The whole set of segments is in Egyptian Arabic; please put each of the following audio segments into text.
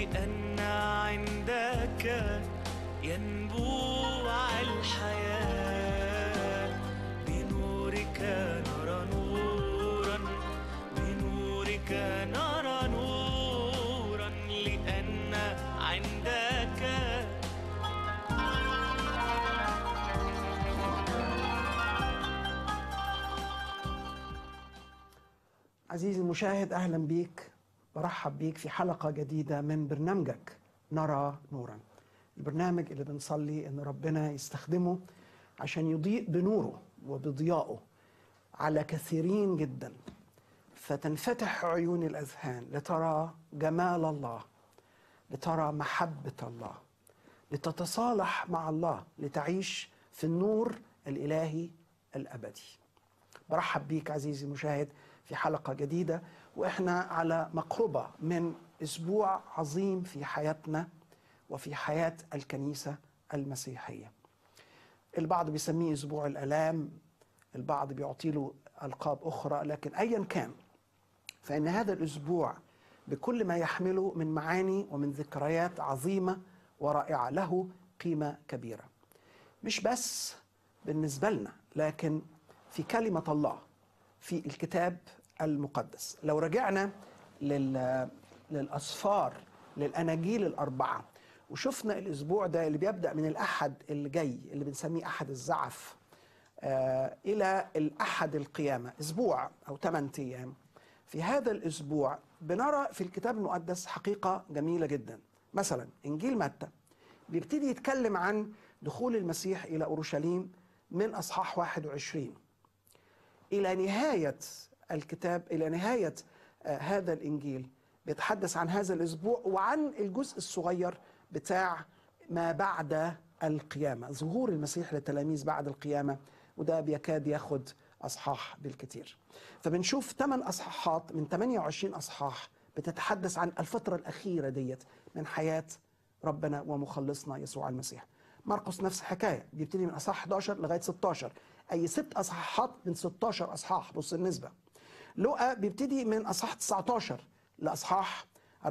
لأن عندك ينبوع الحياة بنورك نرى نورا بنورك نرى نورا لأن عندك عزيزي المشاهد اهلا بيك برحب بيك في حلقه جديده من برنامجك نرى نورا البرنامج اللي بنصلي ان ربنا يستخدمه عشان يضيء بنوره وبضيائه على كثيرين جدا فتنفتح عيون الاذهان لترى جمال الله لترى محبه الله لتتصالح مع الله لتعيش في النور الالهي الابدي برحب بيك عزيزي المشاهد في حلقة جديدة وإحنا على مقربة من أسبوع عظيم في حياتنا وفي حياة الكنيسة المسيحية البعض بيسميه أسبوع الألام البعض بيعطي له ألقاب أخرى لكن أيا كان فإن هذا الأسبوع بكل ما يحمله من معاني ومن ذكريات عظيمة ورائعة له قيمة كبيرة مش بس بالنسبة لنا لكن في كلمة الله في الكتاب المقدس لو رجعنا لل... للأسفار للأناجيل الأربعة وشفنا الأسبوع ده اللي بيبدأ من الأحد اللي جاي اللي بنسميه أحد الزعف آه إلى الأحد القيامة أسبوع أو 8 أيام في هذا الأسبوع بنرى في الكتاب المقدس حقيقة جميلة جدا مثلا إنجيل متى بيبتدي يتكلم عن دخول المسيح إلى أورشليم من أصحاح 21 إلى نهاية الكتاب إلى نهاية آه هذا الإنجيل بيتحدث عن هذا الأسبوع وعن الجزء الصغير بتاع ما بعد القيامة ظهور المسيح للتلاميذ بعد القيامة وده بيكاد ياخد أصحاح بالكتير فبنشوف 8 أصحاحات من 28 أصحاح بتتحدث عن الفترة الأخيرة ديت من حياة ربنا ومخلصنا يسوع المسيح مرقس نفس الحكاية بيبتدي من أصحاح 11 لغاية 16 أي ست أصحاحات من 16 أصحاح بص النسبة لقى بيبتدي من أصحاح 19 لأصحاح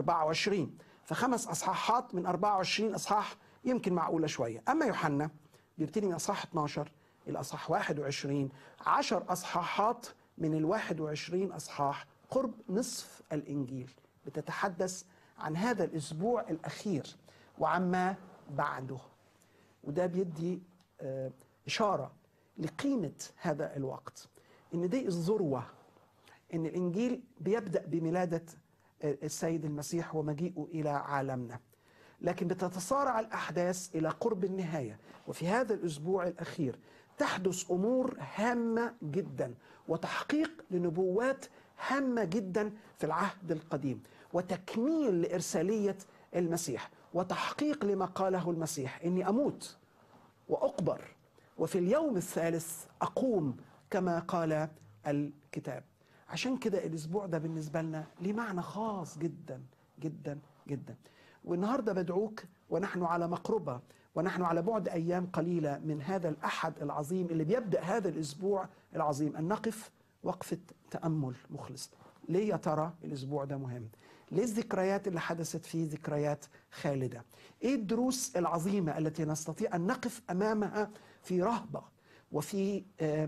24 فخمس أصحاحات من 24 أصحاح يمكن معقولة شوية أما يوحنا بيبتدي من أصحاح 12 إلى أصحاح 21 10 أصحاحات من ال 21 أصحاح قرب نصف الإنجيل بتتحدث عن هذا الأسبوع الأخير وعما بعده وده بيدي آه إشارة لقيمة هذا الوقت إن دي الذروة إن الإنجيل بيبدأ بميلادة السيد المسيح ومجيئه إلى عالمنا لكن بتتصارع الأحداث إلى قرب النهاية وفي هذا الأسبوع الأخير تحدث أمور هامة جدا وتحقيق لنبوات هامة جدا في العهد القديم وتكميل لإرسالية المسيح وتحقيق لما قاله المسيح إني أموت وأقبر وفي اليوم الثالث أقوم كما قال الكتاب عشان كده الأسبوع ده بالنسبة لنا ليه معنى خاص جدا جدا جدا والنهاردة بدعوك ونحن على مقربة ونحن على بعد أيام قليلة من هذا الأحد العظيم اللي بيبدأ هذا الأسبوع العظيم أن نقف وقفة تأمل مخلص ليه يا ترى الأسبوع ده مهم ليه الذكريات اللي حدثت فيه ذكريات خالدة ايه الدروس العظيمة التي نستطيع أن نقف أمامها في رهبة وفي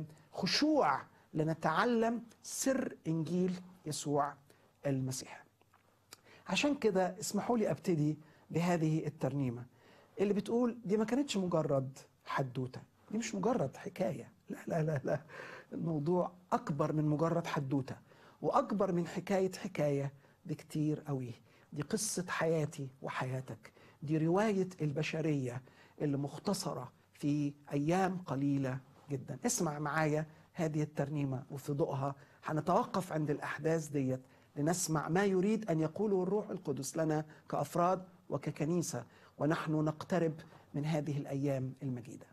خشوع لنتعلم سر إنجيل يسوع المسيح عشان كده اسمحوا لي أبتدي بهذه الترنيمة اللي بتقول دي ما كانتش مجرد حدوتة دي مش مجرد حكاية لا لا لا لا الموضوع أكبر من مجرد حدوتة وأكبر من حكاية حكاية بكتير قوي دي قصة حياتي وحياتك دي رواية البشرية اللي مختصرة في أيام قليلة جدا اسمع معايا هذه الترنيمة وفي ضوءها هنتوقف عند الأحداث ديت لنسمع ما يريد أن يقوله الروح القدس لنا كأفراد وككنيسة ونحن نقترب من هذه الأيام المجيدة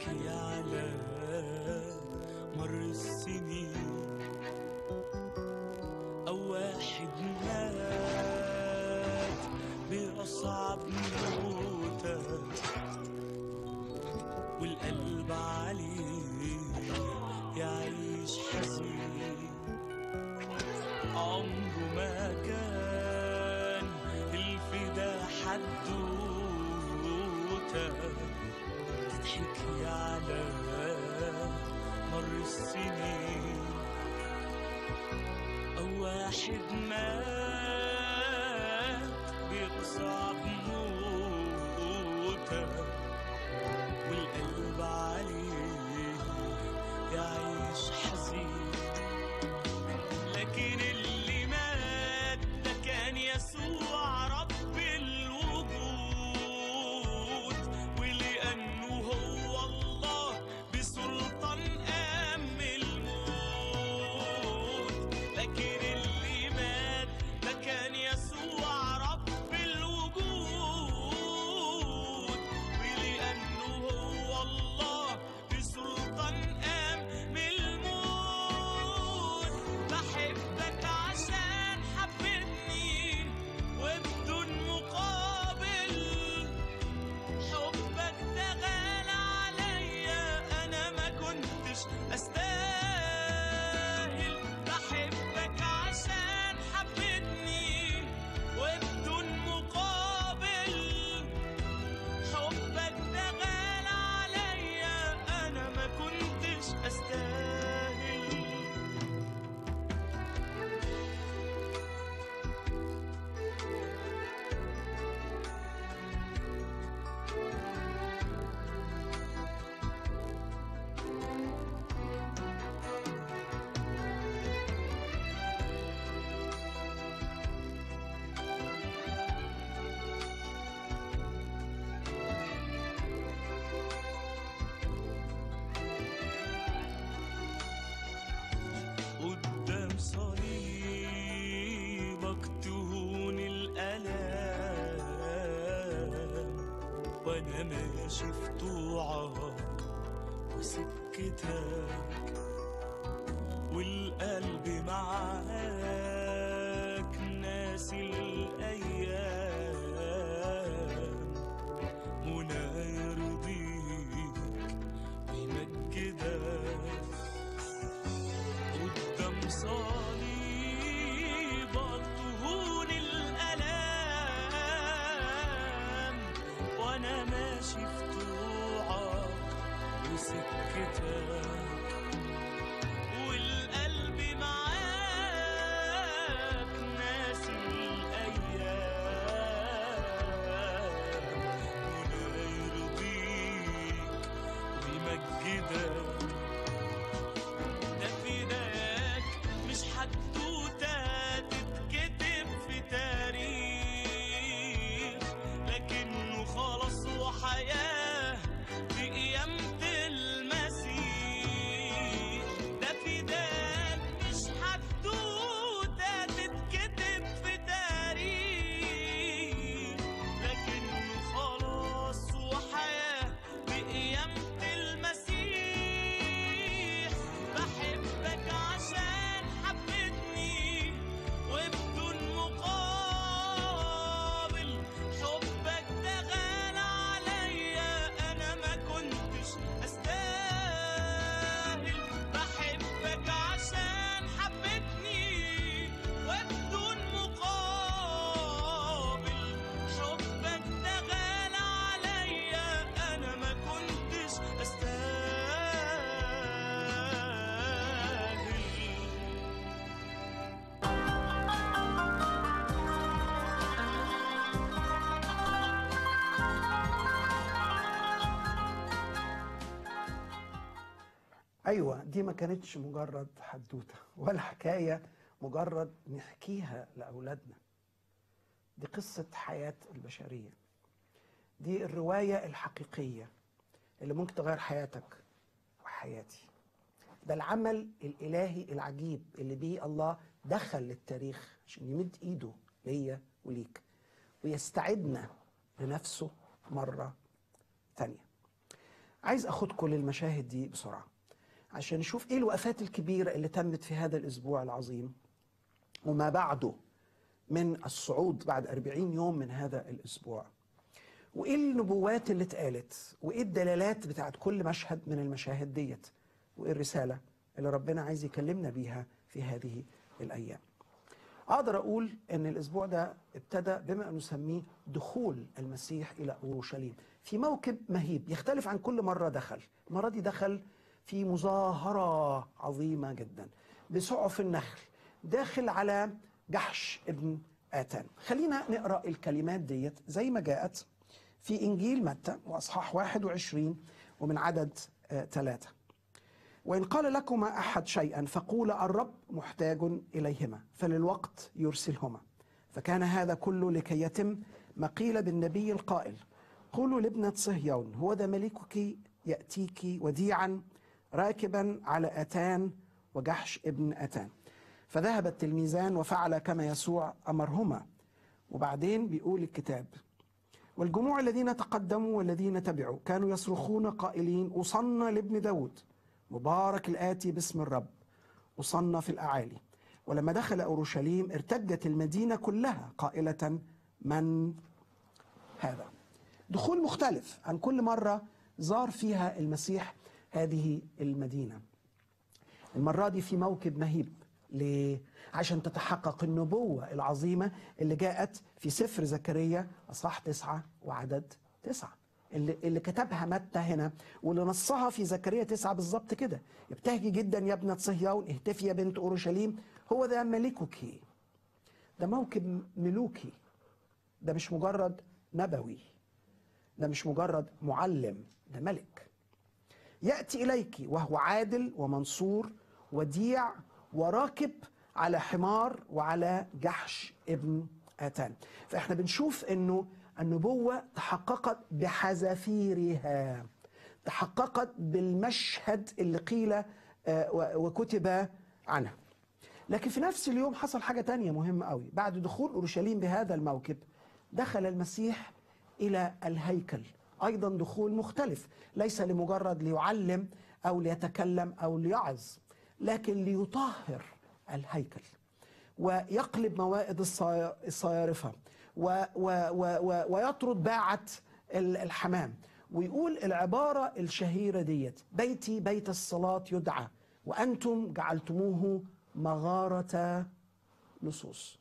يعلى مر السنين أو واحد مات بأصعب موتة والقلب عليه يعيش حزين عمره ما كان الفدا حدوته تضحك على مر السنين أو واحد مات بأصعب موته والقلب عليه يعيش حزين لكن اللي مات ده كان يسوع رب الوجود ولأنه هو الله بسلطان قام الموت لكن اللي مات ده كان يسوع رب الوجود ولأنه هو الله بسلطان قام الموت بحبك عشان حبتني وبدون مقابل حبك ده غالى عليا انا ما كنتش استاهل بحبك عشان حبتني وبدون مقابل حبك ده غالى عليا انا ما كنتش استاهل قدام صليبك تهون الألام وأنا ماشي في طوعك وسكتك والقلب معاك ناسي الأيام منى يرضيك ويمجدك قدام صليبك تهون الألام وأنا ماشي في طوعك وسكتك والقلب معاك ناسي الأيام ولا يرضيك ويمجدك ده فداك مش حدوتة تتكتب في تاريخ لكنه خلاص وحياة بقيامة المسيح ده فداك مش حدوتة تتكتب في تاريخ لكنه خلاص وحياة بقيامة المسيح بحبك عشان حبتني وبدون مقابل حبك ده غالى عليا انا ما كنتش استاهل بحبك عشان حبتني وبدون مقابل حبك ده غالى عليا انا ما كنتش استاهل ايوه دي ما كانتش مجرد حدوته ولا حكايه مجرد نحكيها لاولادنا دي قصه حياه البشريه دي الروايه الحقيقيه اللي ممكن تغير حياتك وحياتي ده العمل الالهي العجيب اللي بيه الله دخل للتاريخ عشان يمد ايده ليا وليك ويستعدنا لنفسه مره ثانيه عايز اخدكم للمشاهد دي بسرعه عشان نشوف ايه الوقفات الكبيره اللي تمت في هذا الاسبوع العظيم وما بعده من الصعود بعد 40 يوم من هذا الاسبوع وايه النبوات اللي اتقالت وايه الدلالات بتاعت كل مشهد من المشاهد ديت وايه الرساله اللي ربنا عايز يكلمنا بيها في هذه الايام اقدر اقول ان الاسبوع ده ابتدى بما نسميه دخول المسيح الى اورشليم في موكب مهيب يختلف عن كل مره دخل المره دي دخل في مظاهره عظيمه جدا بسعف النخل داخل على جحش ابن آتان خلينا نقرأ الكلمات ديت زي ما جاءت في إنجيل متى وأصحاح 21 ومن عدد آه، ثلاثة وإن قال لكما أحد شيئا فقولا الرب محتاج إليهما فللوقت يرسلهما فكان هذا كله لكي يتم ما قيل بالنبي القائل قولوا لابنة صهيون هو ذا ملكك يأتيك وديعا راكبا على أتان وجحش ابن أتان فذهب التلميذان وفعل كما يسوع أمرهما وبعدين بيقول الكتاب والجموع الذين تقدموا والذين تبعوا كانوا يصرخون قائلين أصنى لابن داود مبارك الآتي باسم الرب أصنى في الأعالي ولما دخل أورشليم ارتجت المدينة كلها قائلة من هذا دخول مختلف عن كل مرة زار فيها المسيح هذه المدينة المرة دي في موكب مهيب ليه؟ عشان تتحقق النبوة العظيمة اللي جاءت في سفر زكريا أصحاح تسعة وعدد تسعة اللي, اللي كتبها متى هنا واللي نصها في زكريا تسعة بالظبط كده ابتهجي جدا يا ابنة صهيون اهتفي يا بنت أورشليم هو ده ملكك ده موكب ملوكي ده مش مجرد نبوي ده مش مجرد معلم ده ملك يأتي إليك وهو عادل ومنصور وديع وراكب على حمار وعلى جحش ابن آتان فإحنا بنشوف أنه النبوة تحققت بحذافيرها تحققت بالمشهد اللي قيل آه، و- وكتب عنها لكن في نفس اليوم حصل حاجة تانية مهمة قوي بعد دخول أورشليم بهذا الموكب دخل المسيح إلى الهيكل أيضا دخول مختلف ليس لمجرد ليعلم أو ليتكلم أو ليعظ لكن ليطهر الهيكل ويقلب موائد الصي- الصيارفة و و و و ويطرد باعة ال- الحمام ويقول العبارة الشهيرة ديت بيتي بيت الصلاة يدعى وأنتم جعلتموه مغارة لصوص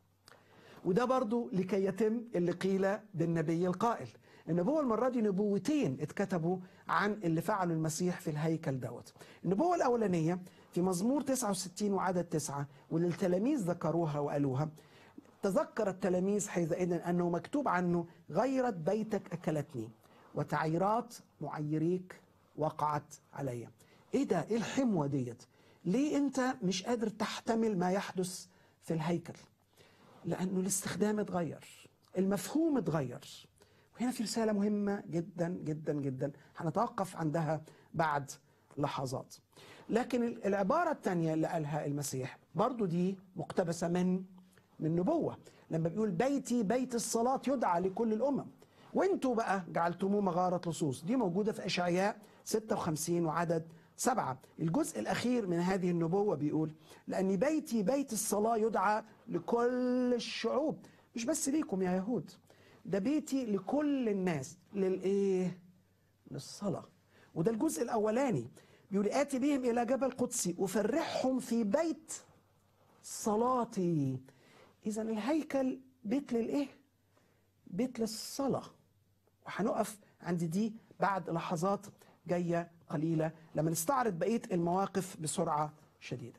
وده برضو لكي يتم اللي قيل بالنبي القائل النبوة المرة دي نبوتين اتكتبوا عن اللي فعله المسيح في الهيكل دوت النبوة الأولانية في مزمور 69 وعدد تسعة واللي التلاميذ ذكروها وقالوها تذكر التلاميذ حينئذ أنه مكتوب عنه غيرت بيتك أكلتني وتعيرات معيريك وقعت علي ايه ده ايه الحموة ديت ليه انت مش قادر تحتمل ما يحدث في الهيكل لانه الاستخدام اتغير المفهوم اتغير وهنا في رساله مهمه جدا جدا جدا هنتوقف عندها بعد لحظات لكن العباره الثانيه اللي قالها المسيح برضو دي مقتبسه من من نبوه لما بيقول بيتي بيت الصلاه يدعى لكل الامم وانتوا بقى جعلتموه مغاره لصوص دي موجوده في اشعياء 56 وعدد سبعة الجزء الأخير من هذه النبوة بيقول لأن بيتي بيت الصلاة يدعى لكل الشعوب مش بس ليكم يا يهود ده بيتي لكل الناس للإيه؟ للصلاة وده الجزء الأولاني بيقول آتي بهم إلى جبل قدسي أفرحهم في بيت صلاتي إذا الهيكل بيت للإيه؟ بيت للصلاة وهنقف عند دي بعد لحظات جاية قليلة لما نستعرض بقية المواقف بسرعة شديدة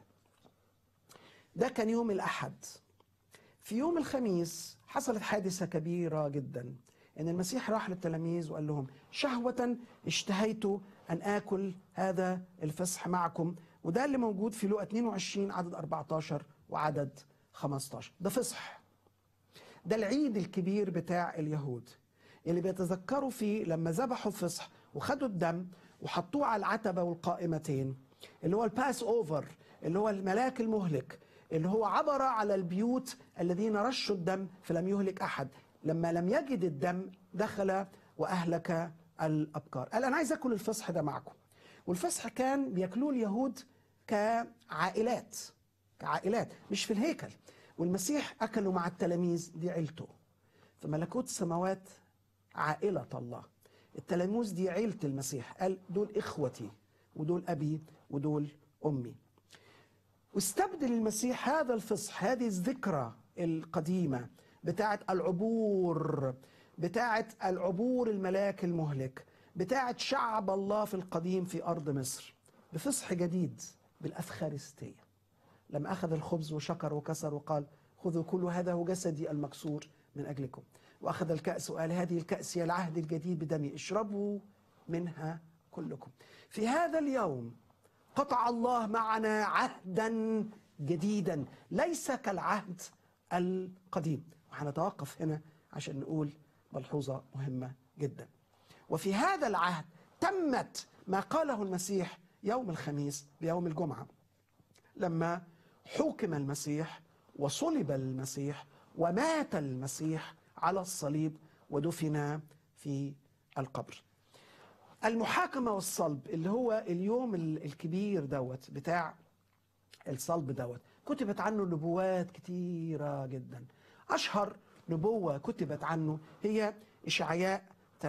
ده كان يوم الأحد في يوم الخميس حصلت حادثة كبيرة جدا إن المسيح راح للتلاميذ وقال لهم شهوة اشتهيت أن آكل هذا الفصح معكم وده اللي موجود في لقا 22 عدد 14 وعدد 15 ده فصح ده العيد الكبير بتاع اليهود اللي بيتذكروا فيه لما ذبحوا الفصح وخدوا الدم وحطوه على العتبة والقائمتين اللي هو الباس اوفر اللي هو الملاك المهلك اللي هو عبر على البيوت الذين رشوا الدم فلم يهلك احد لما لم يجد الدم دخل واهلك الابكار قال انا عايز اكل الفصح ده معكم والفصح كان بياكلوه اليهود كعائلات كعائلات مش في الهيكل والمسيح اكله مع التلاميذ دي عيلته في ملكوت السماوات عائله الله التلاميذ دي عيله المسيح قال دول اخوتي ودول ابي ودول امي واستبدل المسيح هذا الفصح هذه الذكرى القديمة بتاعة العبور بتاعة العبور الملاك المهلك بتاعة شعب الله في القديم في أرض مصر بفصح جديد بالأفخارستية لما أخذ الخبز وشكر وكسر وقال خذوا كل هذا هو جسدي المكسور من أجلكم وأخذ الكأس وقال هذه الكأس هي العهد الجديد بدمي اشربوا منها كلكم في هذا اليوم قطع الله معنا عهدا جديدا ليس كالعهد القديم وهنتوقف هنا عشان نقول ملحوظة مهمة جدا وفي هذا العهد تمت ما قاله المسيح يوم الخميس بيوم الجمعة لما حكم المسيح وصلب المسيح ومات المسيح على الصليب ودفن في القبر المحاكمة والصلب اللي هو اليوم ال- الكبير دوت بتاع الصلب دوت كتبت عنه نبوات كتيرة جدا أشهر نبوة كتبت عنه هي إشعياء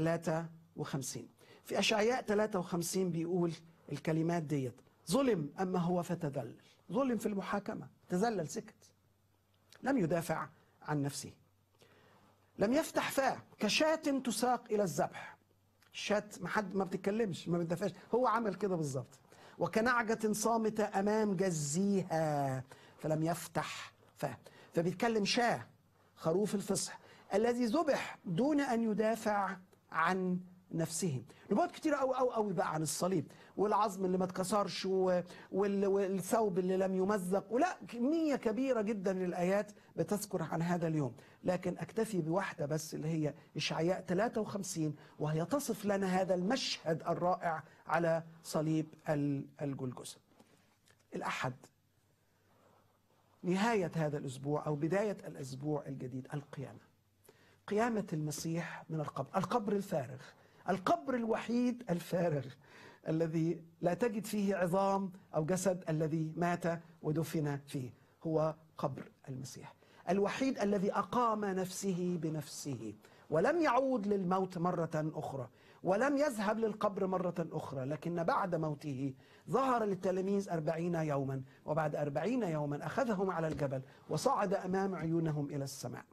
53 في إشعياء 53 بيقول الكلمات ديت ظلم أما هو فتذلل ظلم في المحاكمة تذلل سكت لم يدافع عن نفسه لم يفتح فاه كشاة تساق إلى الذبح شات ما حد ما بتتكلمش ما بتدافعش هو عمل كده بالظبط وكنعجة صامتة أمام جزيها فلم يفتح فاه فبيتكلم شاه خروف الفصح الذي ذبح دون أن يدافع عن نفسه نبوات كتيرة أوي أوي أوي بقى عن الصليب والعظم اللي ما اتكسرش و- وال- والثوب اللي لم يمزق ولا كمية كبيرة جدا للآيات بتذكر عن هذا اليوم لكن أكتفي بواحدة بس اللي هي إشعياء 53 وهي تصف لنا هذا المشهد الرائع على صليب ال- الجلجسة الأحد نهاية هذا الأسبوع أو بداية الأسبوع الجديد القيامة قيامة المسيح من القبر القبر الفارغ القبر الوحيد الفارغ الذي لا تجد فيه عظام أو جسد الذي مات ودفن فيه هو قبر المسيح الوحيد الذي أقام نفسه بنفسه ولم يعود للموت مرة أخرى ولم يذهب للقبر مرة أخرى لكن بعد موته ظهر للتلاميذ أربعين يوما وبعد أربعين يوما أخذهم على الجبل وصعد أمام عيونهم إلى السماء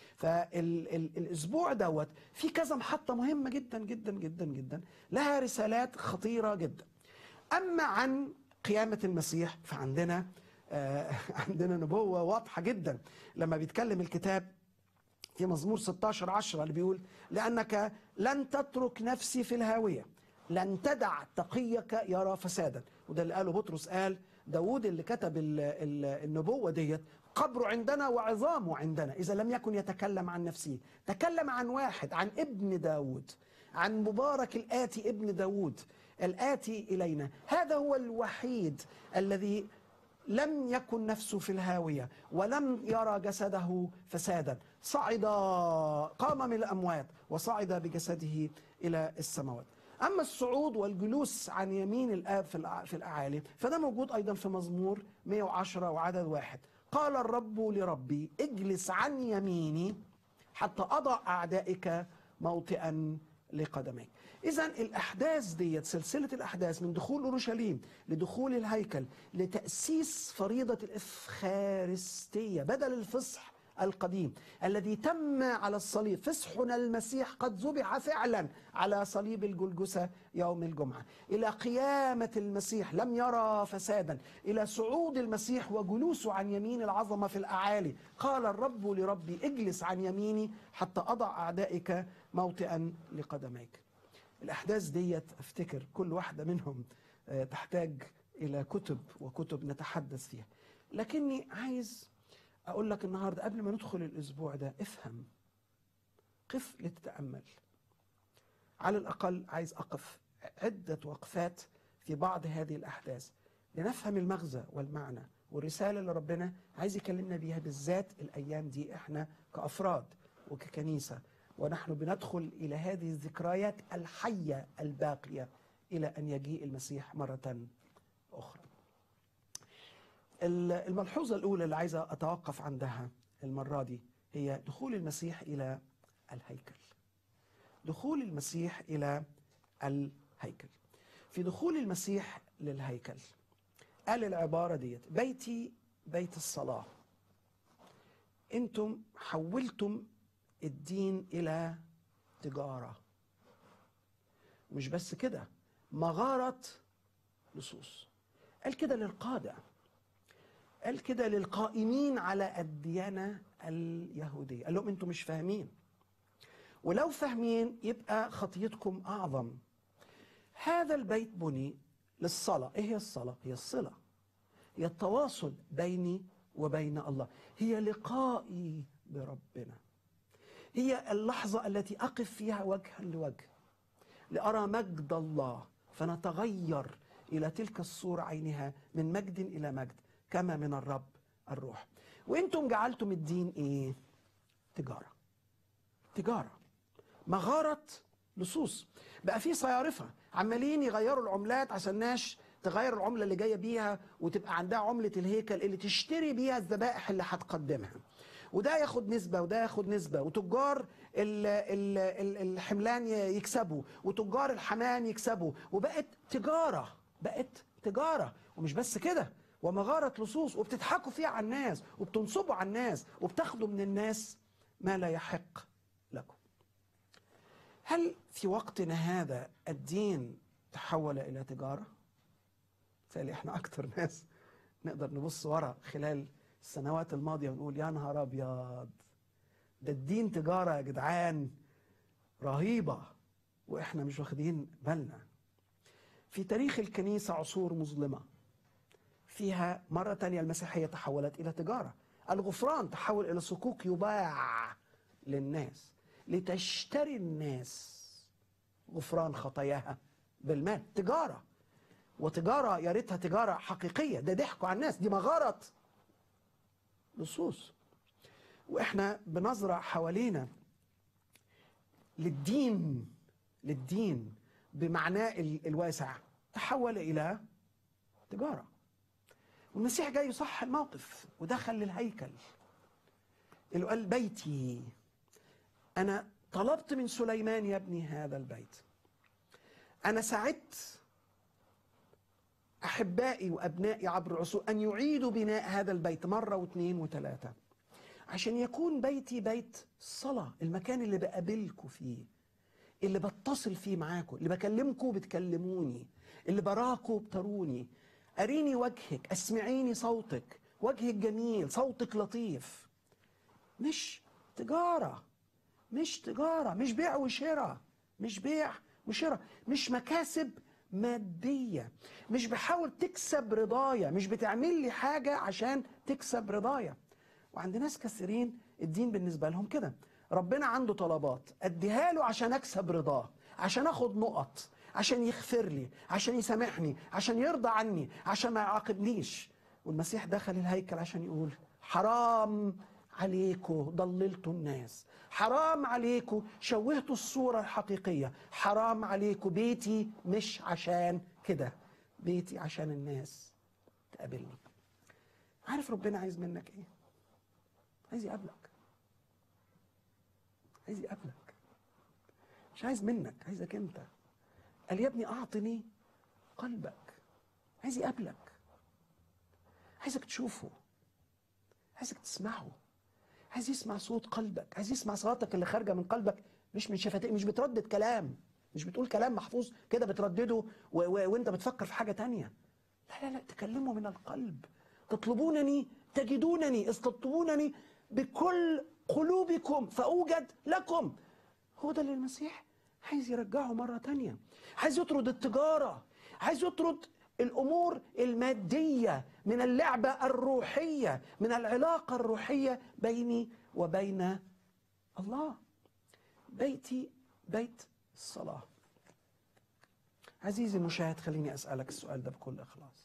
فالاسبوع دوت في كذا محطه مهمه جدا جدا جدا جدا لها رسالات خطيره جدا اما عن قيامه المسيح فعندنا آه عندنا نبوه واضحه جدا لما بيتكلم الكتاب في مزمور 16 10 اللي بيقول لأنك لن تترك نفسي في الهاوية لن تدع تقيك يرى فسادا وده اللي قاله بطرس قال داود اللي كتب ال ال النبوة ديت قبره عندنا وعظامه عندنا إذا لم يكن يتكلم عن نفسه تكلم عن واحد عن ابن داود عن مبارك الآتي ابن داود الآتي إلينا هذا هو الوحيد الذي لم يكن نفسه في الهاوية ولم يرى جسده فسادا صعد قام من الأموات وصعد بجسده إلى السماوات أما الصعود والجلوس عن يمين الآب في الأع- في الأعالي فده موجود أيضا في مزمور 110 وعدد واحد قال الرب لربي اجلس عن يميني حتى أضع أعدائك موطئا لقدميك إذا الأحداث ديت سلسلة الأحداث من دخول أورشليم لدخول الهيكل لتأسيس فريضة الإفخارستية بدل الفصح القديم الذي تم على الصليب فصحنا المسيح قد ذبح فعلا على صليب الجلجسة يوم الجمعة إلى قيامة المسيح لم يرى فسادا إلى صعود المسيح وجلوسه عن يمين العظمة في الأعالي قال الرب لربي اجلس عن يميني حتى أضع أعدائك موطئا لقدميك الأحداث ديت أفتكر كل واحدة منهم آه، تحتاج إلى كتب وكتب نتحدث فيها لكني عايز أقول لك النهاردة قبل ما ندخل الأسبوع ده افهم قف لتتأمل على الأقل عايز أقف عدة وقفات في بعض هذه الأحداث لنفهم المغزى والمعنى والرسالة اللي ربنا عايز يكلمنا بيها بالذات الأيام دي إحنا كأفراد وككنيسة ونحن بندخل الى هذه الذكريات الحيه الباقيه الى ان يجيء المسيح مره اخرى. ال- الملحوظه الاولى اللي عايزه اتوقف عندها المره دي هي دخول المسيح الى الهيكل. دخول المسيح الى الهيكل. في دخول المسيح للهيكل قال العباره ديت بيتي بيت الصلاه. انتم حولتم الدين الى تجاره. مش بس كده مغاره لصوص. قال كده للقاده. قال كده للقائمين على الديانه اليهوديه، قال لهم انتم مش فاهمين. ولو فاهمين يبقى خطيتكم اعظم. هذا البيت بني للصلاه، ايه هي الصلاه؟ هي الصله. هي التواصل بيني وبين الله، هي لقائي بربنا. هي اللحظه التي اقف فيها وجها لوجه لارى مجد الله فنتغير الى تلك الصوره عينها من مجد الى مجد كما من الرب الروح. وانتم جعلتم الدين ايه؟ تجاره. تجاره. مغاره لصوص بقى في صيارفه عمالين يغيروا العملات عشان الناس تغير العمله اللي جايه بيها وتبقى عندها عمله الهيكل اللي تشتري بيها الذبائح اللي هتقدمها وده ياخد نسبه وده ياخد نسبه وتجار ال ال ال الحملان ي- يكسبوا وتجار الحمام يكسبوا وبقت تجاره بقت تجاره ومش بس كده ومغاره لصوص وبتضحكوا فيها على الناس وبتنصبوا على الناس وبتاخدوا من الناس ما لا يحق لكم هل في وقتنا هذا الدين تحول الى تجاره؟ بالتالي احنا اكتر ناس نقدر نبص ورا خلال السنوات الماضيه ونقول يا نهار ابيض ده الدين تجاره يا جدعان رهيبه واحنا مش واخدين بالنا. في تاريخ الكنيسه عصور مظلمه فيها مره تانية المسيحيه تحولت الى تجاره. الغفران تحول الى صكوك يباع للناس لتشتري الناس غفران خطاياها بالمال تجاره وتجاره يا ريتها تجاره حقيقيه ده ضحكوا على الناس دي مغاره لصوص واحنا بنزرع حوالينا للدين للدين بمعناه ال- الواسع تحول الى تجاره والمسيح جاي يصح الموقف ودخل للهيكل اللي قال بيتي انا طلبت من سليمان يبني هذا البيت انا سعدت احبائي وابنائي عبر العصور ان يعيدوا بناء هذا البيت مره واثنين وثلاثه عشان يكون بيتي بيت صلاه المكان اللي بقابلكم فيه اللي بتصل فيه معاكم اللي بكلمكم بتكلموني اللي براكم بتروني اريني وجهك اسمعيني صوتك وجهك جميل صوتك لطيف مش تجاره مش تجاره مش بيع وشراء مش بيع وشراء مش مكاسب ماديه مش بحاول تكسب رضايا مش بتعمل لي حاجه عشان تكسب رضايا وعند ناس كثيرين الدين بالنسبه لهم كده ربنا عنده طلبات اديها له عشان اكسب رضاه عشان اخد نقط عشان يغفر لي عشان يسامحني عشان يرضى عني عشان ما يعاقبنيش والمسيح دخل الهيكل عشان يقول حرام عليكم ضللتوا الناس حرام عليكم شوهتوا الصورة الحقيقية حرام عليكم بيتي مش عشان كده بيتي عشان الناس تقابلني عارف ربنا عايز منك ايه عايز يقابلك عايز يقابلك مش عايز منك عايزك انت قال يا ابني اعطني قلبك عايز يقابلك عايزك تشوفه عايزك تسمعه عايز يسمع صوت قلبك عايز يسمع صلاتك اللي خارجه من قلبك مش من شفتيك مش بتردد كلام مش بتقول كلام محفوظ كده بتردده و... و... وانت بتفكر في حاجه تانية لا لا لا تكلموا من القلب تطلبونني تجدونني إذ تطلبونني بكل قلوبكم فأوجد لكم هو ده اللي المسيح عايز يرجعه مرة تانية عايز يطرد التجارة عايز يطرد الأمور المادية من اللعبة الروحية من العلاقة الروحية بيني وبين الله بيتي بيت الصلاة عزيزي المشاهد خليني أسألك السؤال ده بكل إخلاص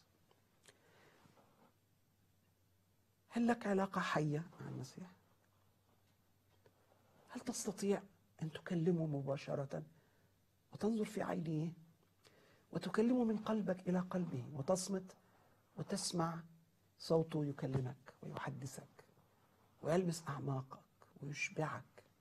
هل لك علاقة حية مع المسيح؟ هل تستطيع أن تكلمه مباشرة وتنظر في عينيه وتكلمه من قلبك إلى قلبه وتصمت وتسمع صوته يكلمك ويحدثك ويلمس أعماقك ويشبعك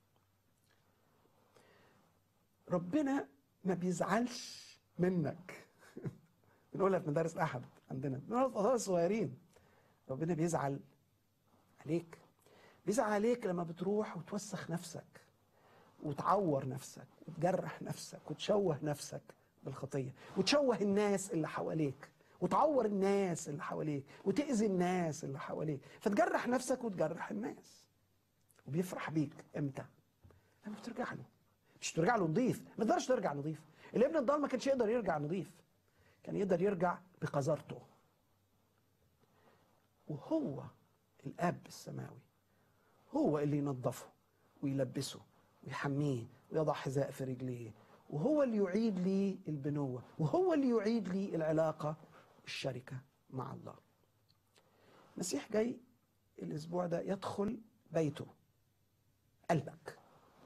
ربنا ما بيزعلش منك بنقولها في مدارس الأحد عندنا بنقولها في أطفال صغيرين ربنا بيزعل عليك بيزعل عليك لما بتروح وتوسخ نفسك وتعور نفسك وتجرح نفسك وتشوه نفسك بالخطيه وتشوه الناس اللي حواليك وتعور الناس اللي حواليك وتأذي الناس اللي حواليك فتجرح نفسك وتجرح الناس وبيفرح بيك امتى؟ لما بترجع له مش ترجع له نظيف ما تقدرش ترجع نظيف الابن الضال ما كانش يقدر يرجع نظيف كان يقدر يرجع بقذارته وهو الاب السماوي هو اللي ينظفه ويلبسه ويحميه ويضع حذاء في رجليه وهو اللي يعيد لي البنوة وهو اللي يعيد لي العلاقة الشركة مع الله المسيح جاي الأسبوع ده يدخل بيته قلبك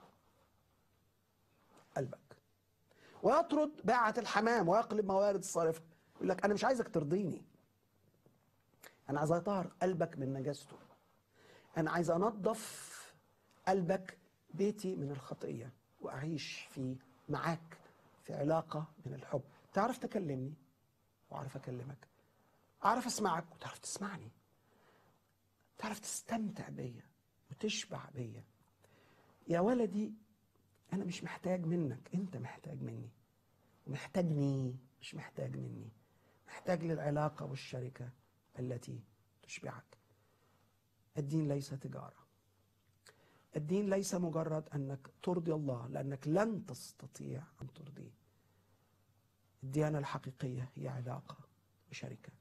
قلبك ويطرد باعة الحمام ويقلب موارد الصارفة يقول لك أنا مش عايزك ترضيني أنا عايز أطهر قلبك من نجاسته أنا عايز أنظف قلبك بيتي من الخطية وأعيش في معاك في علاقة من الحب تعرف تكلمني وأعرف أكلمك أعرف أسمعك وتعرف تسمعني تعرف تستمتع بيا وتشبع بيا يا ولدي أنا مش محتاج منك أنت محتاج مني ومحتاجني مش محتاج مني محتاج للعلاقة والشركة التي تشبعك الدين ليس تجارة الدين ليس مجرد أنك ترضي الله لأنك لن تستطيع أن ترضيه الديانة الحقيقية هي علاقة وشركة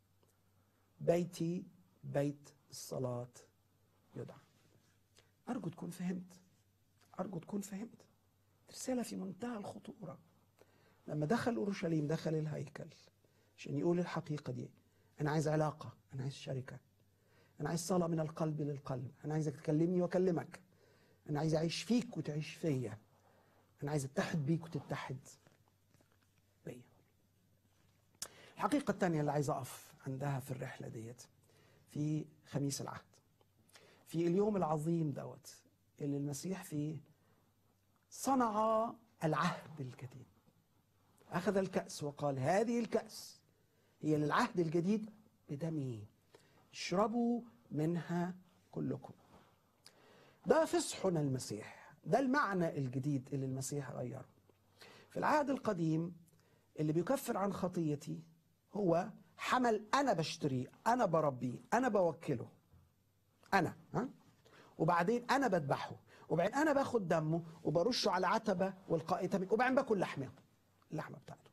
بيتي بيت الصلاة يدعى أرجو تكون فهمت أرجو تكون فهمت رسالة في منتهى الخطورة لما دخل أورشليم دخل الهيكل عشان يقول الحقيقة دي أنا عايز علاقة أنا عايز شركة أنا عايز صلاة من القلب للقلب أنا عايزك تكلمني وأكلمك أنا عايز أعيش فيك وتعيش فيا أنا عايز أتحد بيك وتتحد بيا الحقيقة الثانية اللي عايز أقف عندها في الرحلة ديت في خميس العهد في اليوم العظيم دوت اللي المسيح فيه صنع العهد الجديد أخذ الكأس وقال هذه الكأس هي للعهد الجديد بدمي اشربوا منها كلكم ده فصحنا المسيح ده المعنى الجديد اللي المسيح غيره في العهد القديم اللي بيكفر عن خطيتي هو حمل انا بشتريه انا بربيه انا بوكله انا ها وبعدين انا بذبحه وبعدين انا باخد دمه وبرشه على عتبه والقائته وبعدين باكل لحمه اللحمه بتاعته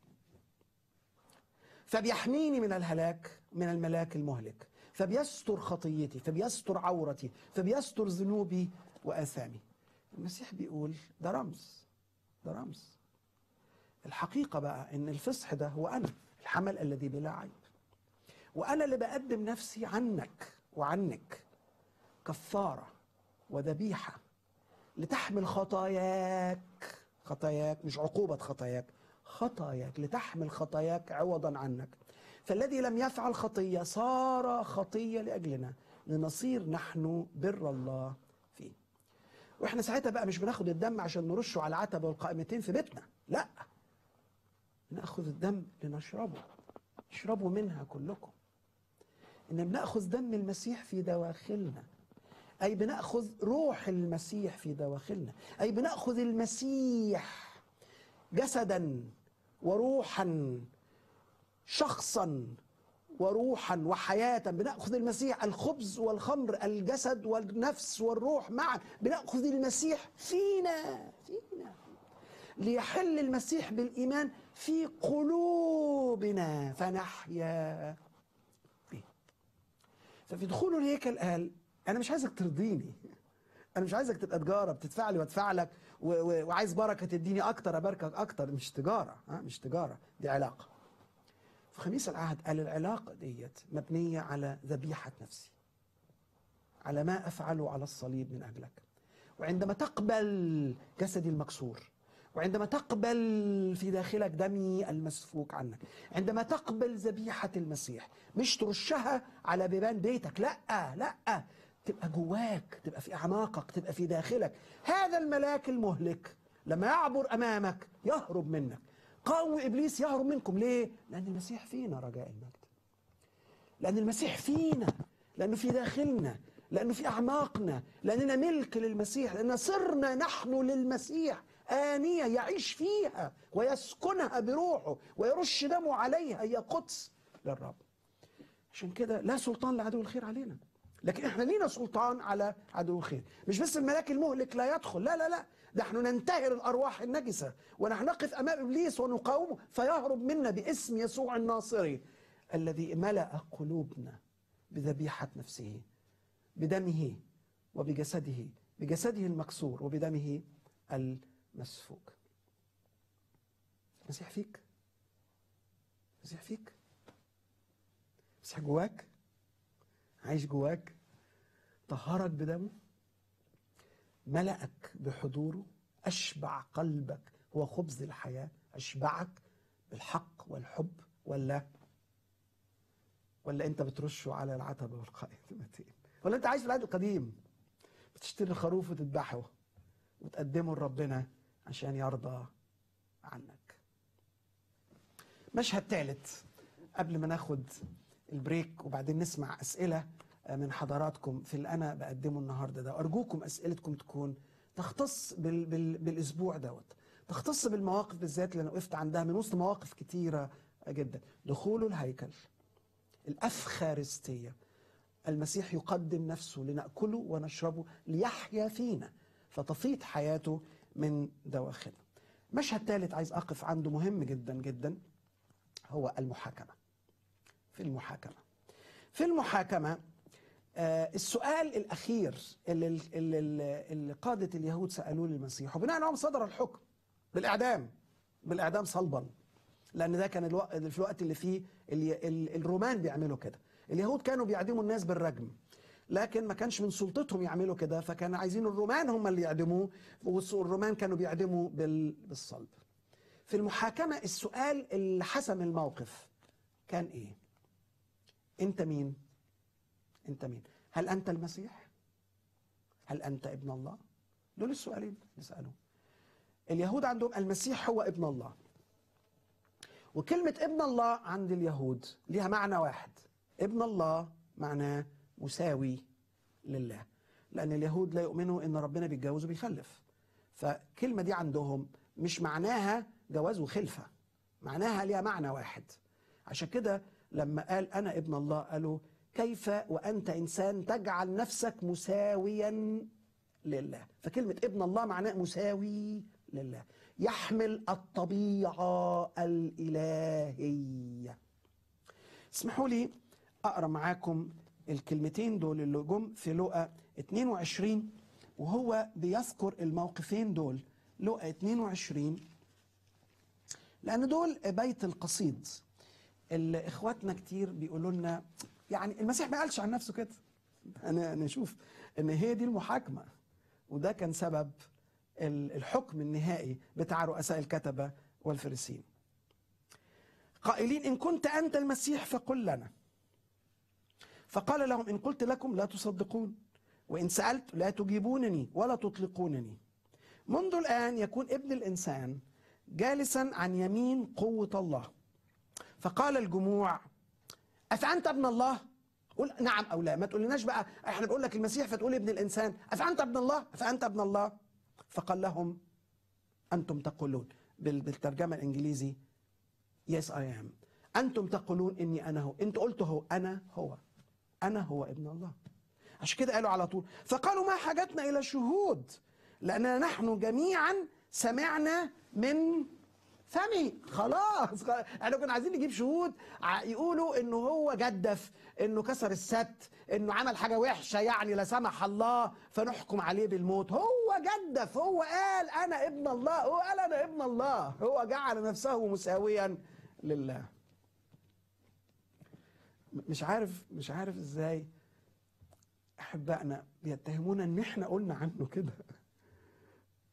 فبيحميني من الهلاك من الملاك المهلك فبيستر خطيتي فبيستر عورتي فبيستر ذنوبي واثامي المسيح بيقول ده رمز ده رمز الحقيقه بقى ان الفصح ده هو انا الحمل الذي بلا عيب وانا اللي بقدم نفسي عنك وعنك كفاره وذبيحه لتحمل خطاياك خطاياك مش عقوبه خطاياك خطاياك لتحمل خطاياك عوضا عنك فالذي لم يفعل خطيه صار خطيه لاجلنا لنصير نحن بر الله فيه واحنا ساعتها بقى مش بناخد الدم عشان نرشه على العتبه والقائمتين في بيتنا لا ناخذ الدم لنشربه اشربوا منها كلكم ان بناخذ دم المسيح في دواخلنا اي بناخذ روح المسيح في دواخلنا اي بناخذ المسيح جسدا وروحا شخصا وروحا وحياة بنأخذ المسيح الخبز والخمر الجسد والنفس والروح معا بنأخذ المسيح فينا فينا ليحل المسيح بالإيمان في قلوبنا فنحيا به ففي دخوله الهيكل قال أنا مش عايزك ترضيني أنا مش عايزك تبقى تجارة بتدفع لي وادفع لك و- و- وعايز بركة تديني أكتر أباركك أكتر مش تجارة ها مش تجارة دي علاقة في خميس العهد قال العلاقة ديت مبنية على ذبيحة نفسي على ما أفعله على الصليب من أجلك وعندما تقبل جسدي المكسور وعندما تقبل في داخلك دمي المسفوك عنك عندما تقبل ذبيحة المسيح مش ترشها على بيبان بيتك لا لا تبقى جواك تبقى في أعماقك تبقى في داخلك هذا الملاك المهلك لما يعبر أمامك يهرب منك قاوموا إبليس يهرب منكم ليه؟ لأن المسيح فينا رجاء المجد لأن المسيح فينا لأنه في داخلنا لأنه في أعماقنا لأننا ملك للمسيح لأن صرنا نحن للمسيح آنية يعيش فيها ويسكنها بروحه ويرش دمه عليها هي قدس للرب عشان كده لا سلطان لعدو الخير علينا لكن احنا لينا سلطان على عدو الخير مش بس الملاك المهلك لا يدخل لا لا لا ده احنا ننتهر الارواح النجسه ونحن نقف امام ابليس ونقاومه فيهرب منا باسم يسوع الناصري الذي ملا قلوبنا بذبيحه نفسه بدمه وبجسده بجسده المكسور وبدمه المسفوك المسيح فيك المسيح فيك المسيح جواك عايش جواك طهرك بدمه ملأك بحضوره أشبع قلبك هو خبز الحياة أشبعك بالحق والحب ولا ولا أنت بترشه على العتبة والقائمتين ولا أنت عايش في العهد القديم بتشتري خروف وتذبحه وتقدمه لربنا عشان يرضى عنك مشهد ثالث قبل ما ناخد البريك وبعدين نسمع أسئلة من حضراتكم في اللي أنا بقدمه النهاردة ده أرجوكم أسئلتكم تكون تختص بال بال بالأسبوع دوت تختص بالمواقف بالذات اللي أنا وقفت عندها من وسط مواقف كتيرة جدا دخول الهيكل الأفخارستية المسيح يقدم نفسه لنأكله ونشربه ليحيا فينا فتفيض حياته من دواخلنا مشهد ثالث عايز أقف عنده مهم جدا جدا هو المحاكمة في المحاكمة في المحاكمة آه السؤال الأخير اللي, اللي, اللي قادة اليهود سألوه للمسيح وبناء عليهم صدر الحكم بالإعدام بالإعدام صلبا لأن ده كان الوقت في الوقت اللي فيه اللي الرومان بيعملوا كده اليهود كانوا بيعدموا الناس بالرجم لكن ما كانش من سلطتهم يعملوا كده فكانوا عايزين الرومان هم اللي يعدموه والرومان كانوا بيعدموا بالصلب في المحاكمة السؤال اللي حسم الموقف كان ايه انت مين انت مين هل انت المسيح هل انت ابن الله دول السؤالين نسأله اليهود عندهم المسيح هو ابن الله وكلمة ابن الله عند اليهود ليها معنى واحد ابن الله معناه مساوي لله لأن اليهود لا يؤمنوا إن ربنا بيتجوز وبيخلف فالكلمة دي عندهم مش معناها جواز وخلفة معناها ليها معنى واحد عشان كده لما قال أنا ابن الله قالوا كيف وأنت إنسان تجعل نفسك مساويا لله فكلمة ابن الله معناه مساوي لله يحمل الطبيعة الإلهية اسمحوا لي أقرأ معاكم الكلمتين دول اللي جم في لقا 22 وهو بيذكر الموقفين دول لقا 22 لأن دول بيت القصيد اللي إخواتنا كتير بيقولوا لنا يعني المسيح ما قالش عن نفسه كده أنا نشوف إن هي دي المحاكمة وده كان سبب الحكم النهائي بتاع رؤساء الكتبة والفريسين قائلين إن كنت أنت المسيح فقل لنا فقال لهم إن قلت لكم لا تصدقون وإن سألت لا تجيبونني ولا تطلقونني منذ الآن يكون ابن الإنسان جالسا عن يمين قوة الله فقال الجموع أفأنت ابن الله؟ قل نعم أو لا ما تقولناش بقى احنا بقول لك المسيح فتقول ابن الإنسان أفأنت ابن الله؟ أفأنت ابن الله؟ فقال لهم أنتم تقولون بالترجمة الإنجليزي Yes I am أنتم تقولون إني أنا هو أنت قلت هو أنا هو أنا هو ابن الله عشان كده قالوا على طول فقالوا ما حاجتنا إلى شهود لأننا نحن جميعا سمعنا من فمي خلاص احنا كنا عايزين نجيب شهود يقولوا انه هو جدف انه كسر السبت انه عمل حاجه وحشه يعني لا سمح الله فنحكم عليه بالموت هو جدف هو قال انا ابن الله هو قال انا ابن الله هو جعل نفسه مساويا لله مش عارف مش عارف ازاي احبائنا بيتهمونا ان احنا قلنا عنه كده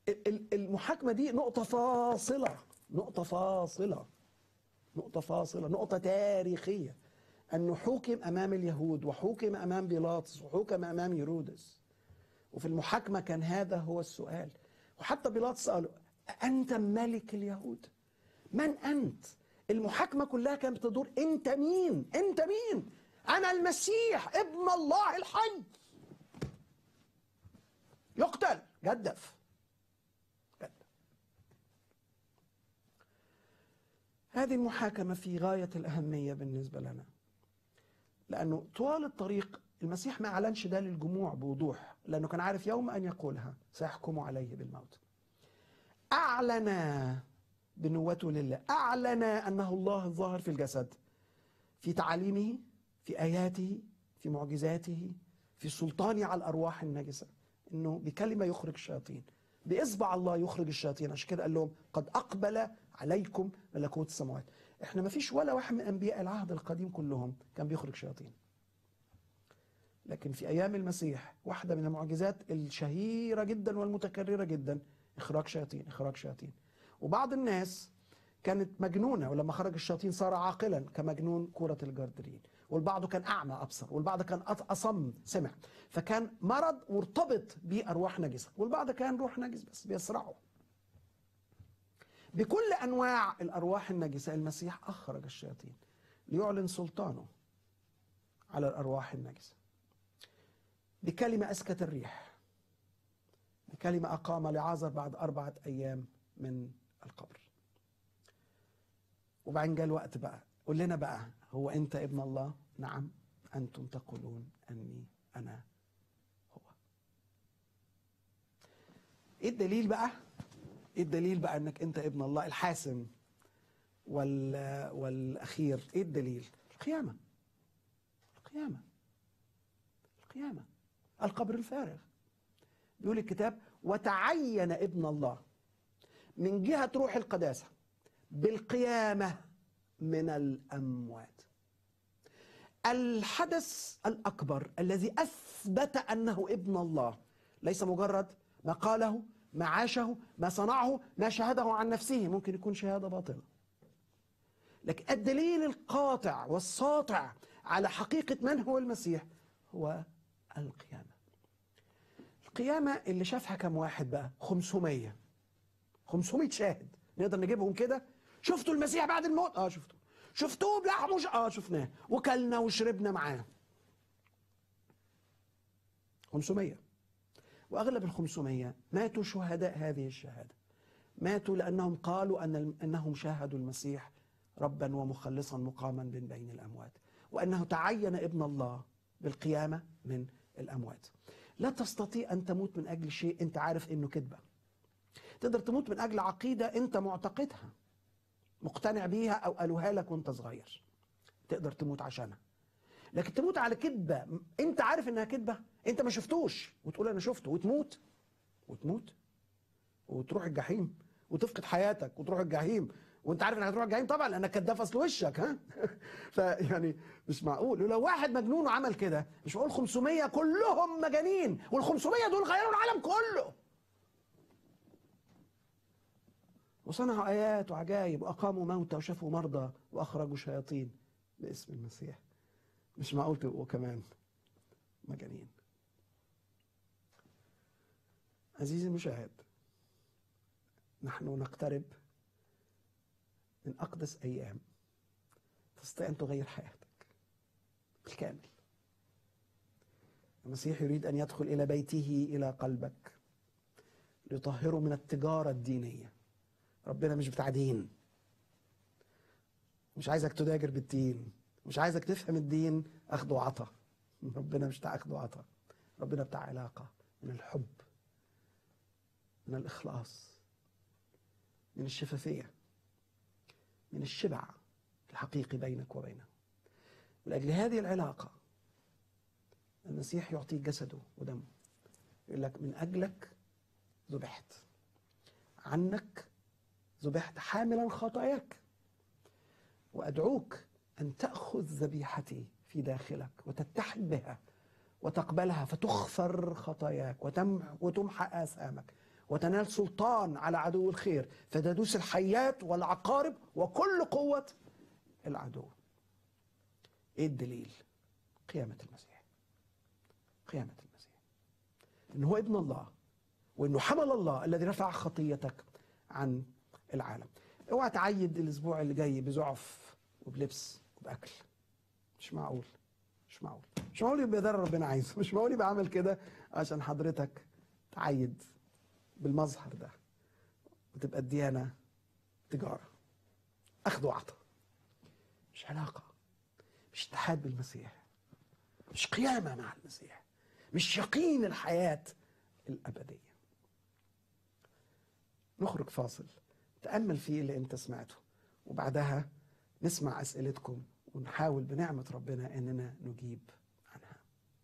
ال- ال- المحاكمة دي نقطة فاصلة نقطة فاصلة نقطة فاصلة نقطة تاريخية أنه حوكم أمام اليهود وحوكم أمام بيلاطس وحوكم أمام هيرودس وفي المحاكمة كان هذا هو السؤال وحتى بيلاطس قال أنت ملك اليهود من أنت المحاكمة كلها كانت بتدور أنت مين أنت مين أنا المسيح ابن الله الحي يقتل جدف جدف هذه المحاكمة في غاية الأهمية بالنسبة لنا لأنه طوال الطريق المسيح ما أعلنش ده للجموع بوضوح لأنه كان عارف يوم أن يقولها سيحكم عليه بالموت أعلن بنوته لله أعلن أنه الله الظاهر في الجسد في تعاليمه في آياته في معجزاته في سلطانه على الأرواح النجسة إنه بكلمة يخرج الشياطين بإصبع الله يخرج الشياطين عشان كده قال لهم قد أقبل عليكم ملكوت السماوات احنا ما فيش ولا واحد من أنبياء العهد القديم كلهم كان بيخرج شياطين لكن في أيام المسيح واحدة من المعجزات الشهيرة جدا والمتكررة جدا إخراج شياطين إخراج شياطين وبعض الناس كانت مجنونة ولما خرج الشياطين صار عاقلا كمجنون كرة الجردرين والبعض كان أعمى أبصر والبعض كان أط- أصم سمع فكان مرض مرتبط بأرواح نجسة والبعض كان روح نجس بس بيسرعه بكل أنواع الأرواح النجسة المسيح أخرج الشياطين ليعلن سلطانه على الأرواح النجسة بكلمة أسكت الريح بكلمة أقام لعازر بعد أربعة أيام من القبر وبعدين جاء الوقت بقى قول لنا بقى هو أنت ابن الله نعم أنتم تقولون أني أنا هو إيه الدليل بقى إيه الدليل بقى أنك أنت ابن الله الحاسم وال والأخير إيه الدليل القيامة القيامة القيامة القبر الفارغ بيقول الكتاب وتعين ابن الله من جهة روح القداسة بالقيامة من الأموات الحدث الأكبر الذي أثبت أنه ابن الله ليس مجرد ما قاله ما عاشه ما صنعه ما شهده عن نفسه ممكن يكون شهادة باطلة لكن الدليل القاطع والساطع على حقيقة من هو المسيح هو القيامة القيامة اللي شافها كم واحد بقى 500 500 شاهد نقدر نجيبهم كده شفتوا المسيح بعد الموت اه شفتوه شفتوه بلحمه ش... اه شفناه وكلنا وشربنا معاه 500 واغلب ال 500 ماتوا شهداء هذه الشهاده ماتوا لانهم قالوا ان انهم شاهدوا المسيح ربا ومخلصا مقاما من بين الاموات وانه تعين ابن الله بالقيامه من الاموات لا تستطيع ان تموت من اجل شيء انت عارف انه كذبه تقدر تموت من اجل عقيده انت معتقدها مقتنع بيها او قالوها لك وانت صغير تقدر تموت عشانها لكن تموت على كذبه م- انت عارف انها كذبه انت ما شفتوش وتقول انا شفته وتموت وتموت وتروح الجحيم وتفقد حياتك وتروح الجحيم وانت عارف انك هتروح الجحيم طبعا لانك كداب اصل وشك ها فيعني مش معقول لو واحد مجنون وعمل كده مش معقول 500 كلهم مجانين وال 500 دول غيروا العالم كله وصنعوا آيات وعجائب وأقاموا موتى وشافوا مرضى وأخرجوا شياطين باسم المسيح مش معقول تبقوا كمان مجانين عزيزي المشاهد نحن نقترب من أقدس أيام تستطيع أن تغير حياتك بالكامل المسيح يريد أن يدخل إلى بيته إلى قلبك ليطهره من التجارة الدينية ربنا مش بتاع دين مش عايزك تتاجر بالدين مش عايزك تفهم الدين اخذ وعطا ربنا مش بتاع اخذ وعطا ربنا بتاع علاقة من الحب من الإخلاص من الشفافية من الشبع الحقيقي بينك وبينه ولأجل هذه العلاقة المسيح يعطيك جسده ودمه يقول لك من أجلك ذبحت عنك ذبحت حاملا خطاياك وأدعوك أن تأخذ ذبيحتي في داخلك وتتحد بها وتقبلها فتغفر خطاياك وتمح وتمحى آثامك وتنال سلطان على عدو الخير فتدوس الحيات والعقارب وكل قوة العدو ايه الدليل قيامة المسيح قيامة المسيح ان هو ابن الله وانه حمل الله الذي رفع خطيتك عن العالم اوعى تعيد الاسبوع اللي جاي بزعف وبلبس وباكل مش معقول مش معقول مش معقول يبقى ده اللي ربنا عايزه مش معقول يبقى عامل كده عشان حضرتك تعيد بالمظهر ده وتبقى الديانة تجارة أخذ وعطاء مش علاقة مش اتحاد بالمسيح مش قيامة مع المسيح مش يقين الحياة الأبدية نخرج فاصل تأمل فيه اللي أنت سمعته وبعدها نسمع أسئلتكم ونحاول بنعمة ربنا إننا نجيب عنها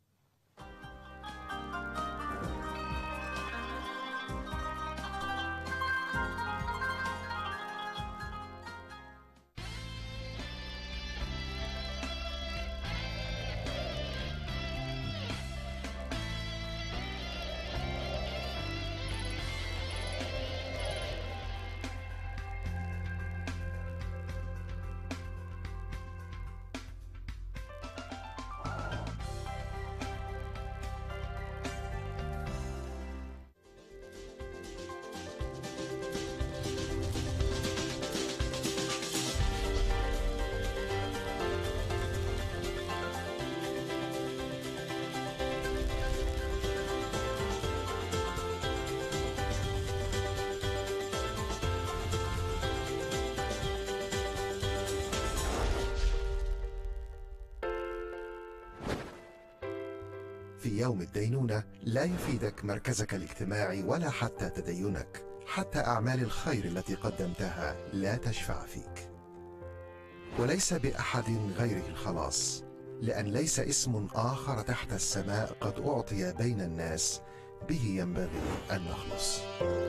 في يوم الدينونة لا يفيدك مركزك الاجتماعي ولا حتى تدينك حتى أعمال الخير التي قدمتها لا تشفع فيك وليس بأحد غيره الخلاص لأن ليس اسم آخر تحت السماء قد أعطي بين الناس به ينبغي أن نخلص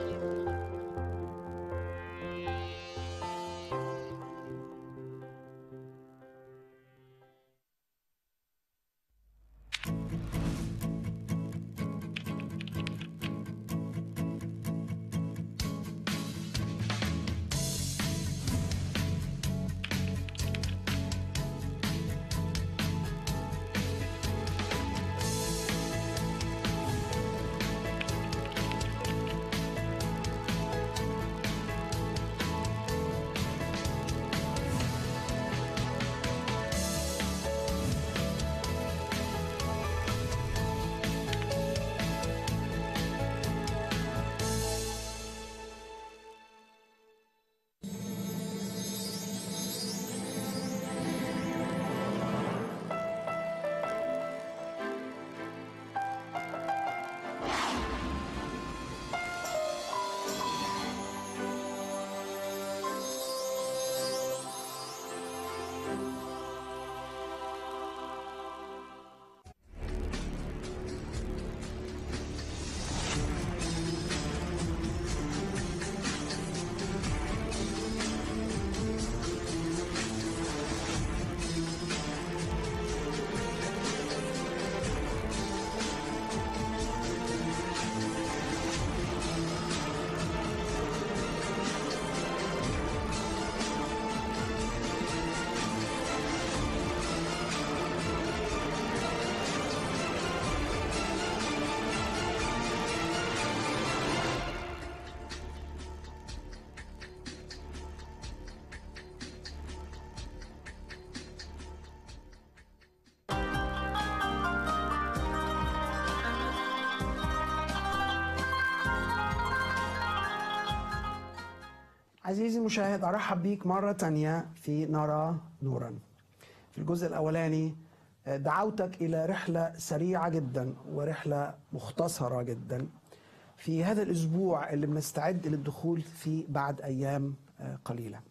عزيزي المشاهد أرحب بيك مرة تانية في نرى نورا في الجزء الأولاني آه، دعوتك إلى رحلة سريعة جدا ورحلة مختصرة جدا في هذا الأسبوع اللي بنستعد للدخول فيه بعد أيام آه، قليلة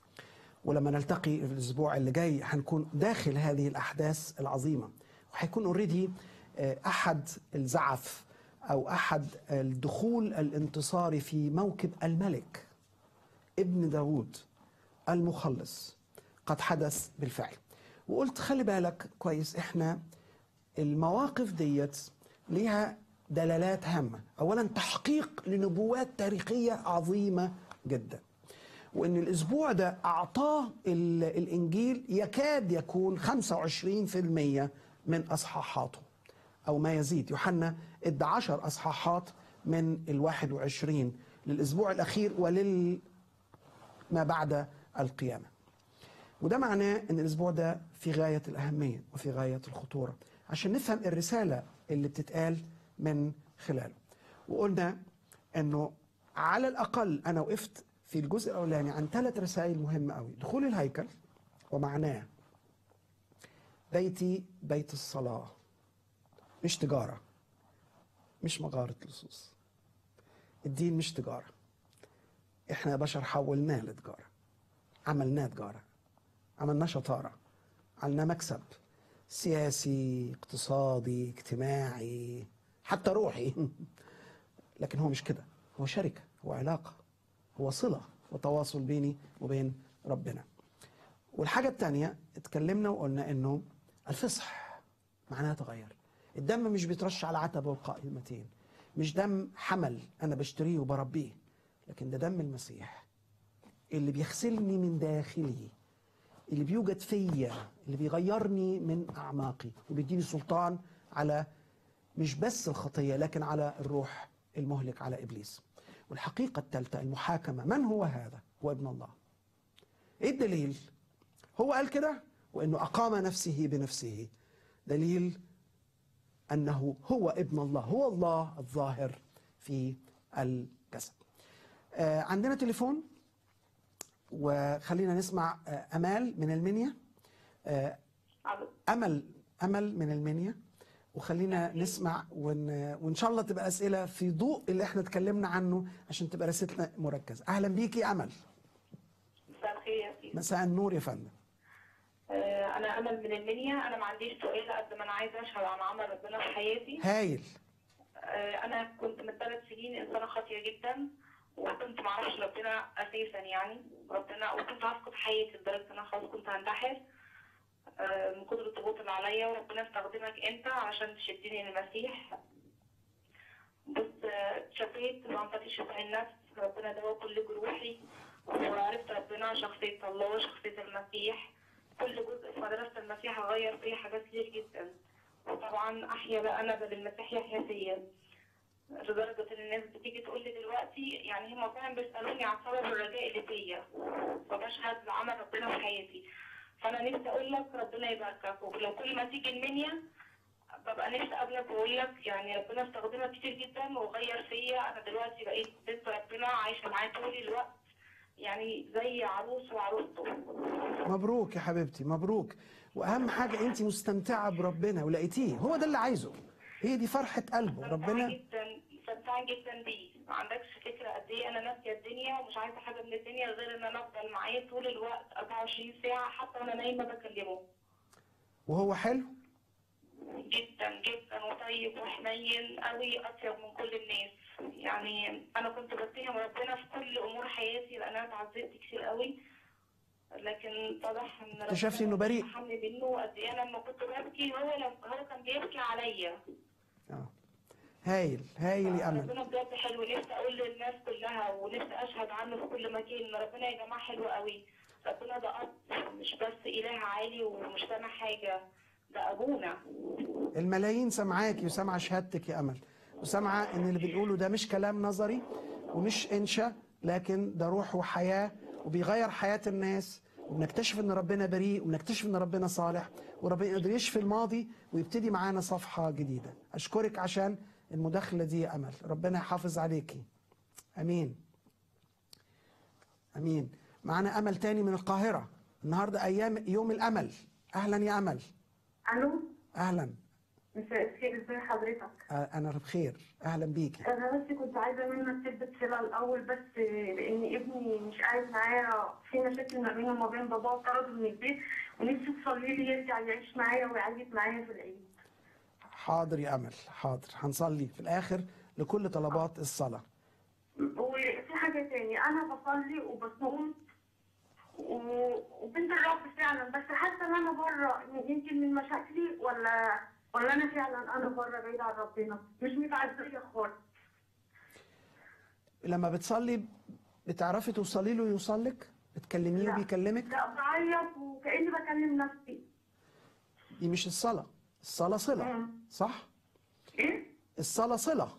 ولما نلتقي في الأسبوع اللي جاي هنكون داخل هذه الأحداث العظيمة وهيكون اوريدي أحد الزعف أو أحد الدخول الانتصاري في موكب الملك ابن داود المخلص قد حدث بالفعل وقلت خلي بالك كويس احنا المواقف ديت ليها دلالات هامة أولا تحقيق لنبوات تاريخية عظيمة جدا وإن الأسبوع ده أعطاه ال- الإنجيل يكاد يكون 25% من أصحاحاته أو ما يزيد يوحنا ادى 10 أصحاحات من الواحد وعشرين للأسبوع الأخير ولل ما بعد القيامة وده معناه ان الاسبوع ده في غايه الاهميه وفي غايه الخطوره عشان نفهم الرساله اللي بتتقال من خلاله وقلنا انه على الاقل انا وقفت في الجزء الاولاني عن ثلاث رسائل مهمه قوي دخول الهيكل ومعناه بيتي بيت الصلاه مش تجاره مش مغاره لصوص الدين مش تجاره احنا يا بشر حولناه لتجاره عملناه تجاره عملناه شطاره عملناه مكسب سياسي اقتصادي اجتماعي حتى روحي لكن هو مش كده هو شركه هو علاقه هو صله وتواصل بيني وبين ربنا والحاجه الثانيه اتكلمنا وقلنا انه الفصح معناه تغير الدم مش بيترش على عتبه والقائمتين مش دم حمل انا بشتريه وبربيه لكن ده دم المسيح اللي بيغسلني من داخلي اللي بيوجد فيا اللي بيغيرني من اعماقي وبيديني سلطان على مش بس الخطيه لكن على الروح المهلك على ابليس والحقيقه الثالثه المحاكمه من هو هذا هو ابن الله ايه الدليل هو قال كده وانه اقام نفسه بنفسه دليل انه هو ابن الله هو الله الظاهر في الجسد آه عندنا تليفون وخلينا نسمع آه امال من المنيا آه ألو. امل امل من المنيا وخلينا نسمع ون... وان شاء الله تبقى اسئله في ضوء اللي احنا اتكلمنا عنه عشان تبقى رسالتنا مركزه اهلا بيكي امل مساء الخير يا سيدي مساء النور يا فندم آه، انا امل من المنيا انا ما عنديش سؤال قد ما انا عايزه اشهد عن عمل ربنا في حياتي هايل آه، انا كنت من ثلاث سنين انسانه خاطيه جدا وكنت ما اعرفش ربنا اساسا يعني ربنا وكنت هفقد حياتي لدرجه ان انا خلاص كنت هنتحر آه، من كتر الضغوط اللي عليا وربنا استخدمك انت علشان تشدني للمسيح بس آه، شفيت عن طريق شفاء النفس ربنا دوا كل جروحي وعرفت ربنا شخصية الله شخصية المسيح كل جزء في مدرسة المسيح غير فيه حاجات كتير جدا وطبعا أحيا بقى أنا بل المسيح يحيا فيا لدرجة إن الناس بتيجي تقول لي دلوقتي يعني هم فعلا بيسألوني عن سبب الرجاء اللي فيا فبشهد بعمل ربنا في حياتي فأنا نفسي أقول لك ربنا يباركك ولو كل ما تيجي المنيا ببقى نفسي اقابلك واقول لك يعني ربنا استخدمك كتير جدا وغير فيا انا دلوقتي بقيت بنت ربنا عايشه معاه طول الوقت يعني زي عروس وعروسته مبروك يا حبيبتي مبروك واهم حاجه انت مستمتعه بربنا ولقيتيه هو ده اللي عايزه هي دي فرحه قلبه مستمتعه ربنا جدا مستمتعه جدا بيه ما عندكش فكره قد ايه انا ناسيه الدنيا ومش عايزه حاجه من الدنيا غير ان انا افضل معاه طول الوقت 24 ساعه حتى وانا نايمه بكلمه وهو حلو جدا جدا وطيب وحنين قوي اطيب من كل الناس يعني انا كنت بتهم ربنا في كل امور حياتي لان انا اتعذبت كتير قوي لكن اتضح ان اكتشفتي إنه بريء. حمل منه وقد ايه انا لما كنت ببكي هو لما هو كان بيبكي عليا اه هايل هايل يا امل ربنا بجد حلو نفسي اقول للناس كلها ونفسي اشهد عنه في كل مكان ان ربنا يا جماعه حلو قوي ربنا ده اب مش بس اله عالي ومش سامع حاجه ده ابونا الملايين سامعاكي وسامعه شهادتك يا امل وسامعه ان اللي بنقوله ده مش كلام نظري ومش انشا لكن ده روح وحياه وبيغير حياه الناس وبنكتشف ان ربنا بريء وبنكتشف ان ربنا صالح وربنا يقدر يشفي الماضي ويبتدي معانا صفحه جديده اشكرك عشان المداخله دي يا امل ربنا يحافظ عليكي امين امين معانا امل تاني من القاهره النهارده ايام يوم الامل اهلا يا امل الو اهلا مساء الخير ازي حضرتك آه، انا بخير اهلا بيكي انا بس كنت عايزه منك تثبت صله الاول بس لان ابني مش قاعد معايا في مشاكل ما بينه وما بين باباه وطرده من البيت ونفسي تصلي لي يرجع يعيش معايا ويعيد معايا في العيد حاضر يا امل حاضر هنصلي في الاخر لكل طلبات الصلاه وفي حاجه تاني انا بصلي وبصوم و- وبنت الرب فعلا بس حاسه ان انا بره يمكن من مشاكلي ولا ولا انا فعلا انا بره بعيد عن ربنا مش متعزيه خالص لما بتصلي بتعرفي توصلي له يوصلك بتكلميه لا. وبيكلمك لا بعيط وكاني بكلم نفسي دي مش الصلاة الصلاة صلة مم. صح ايه الصلاة صلة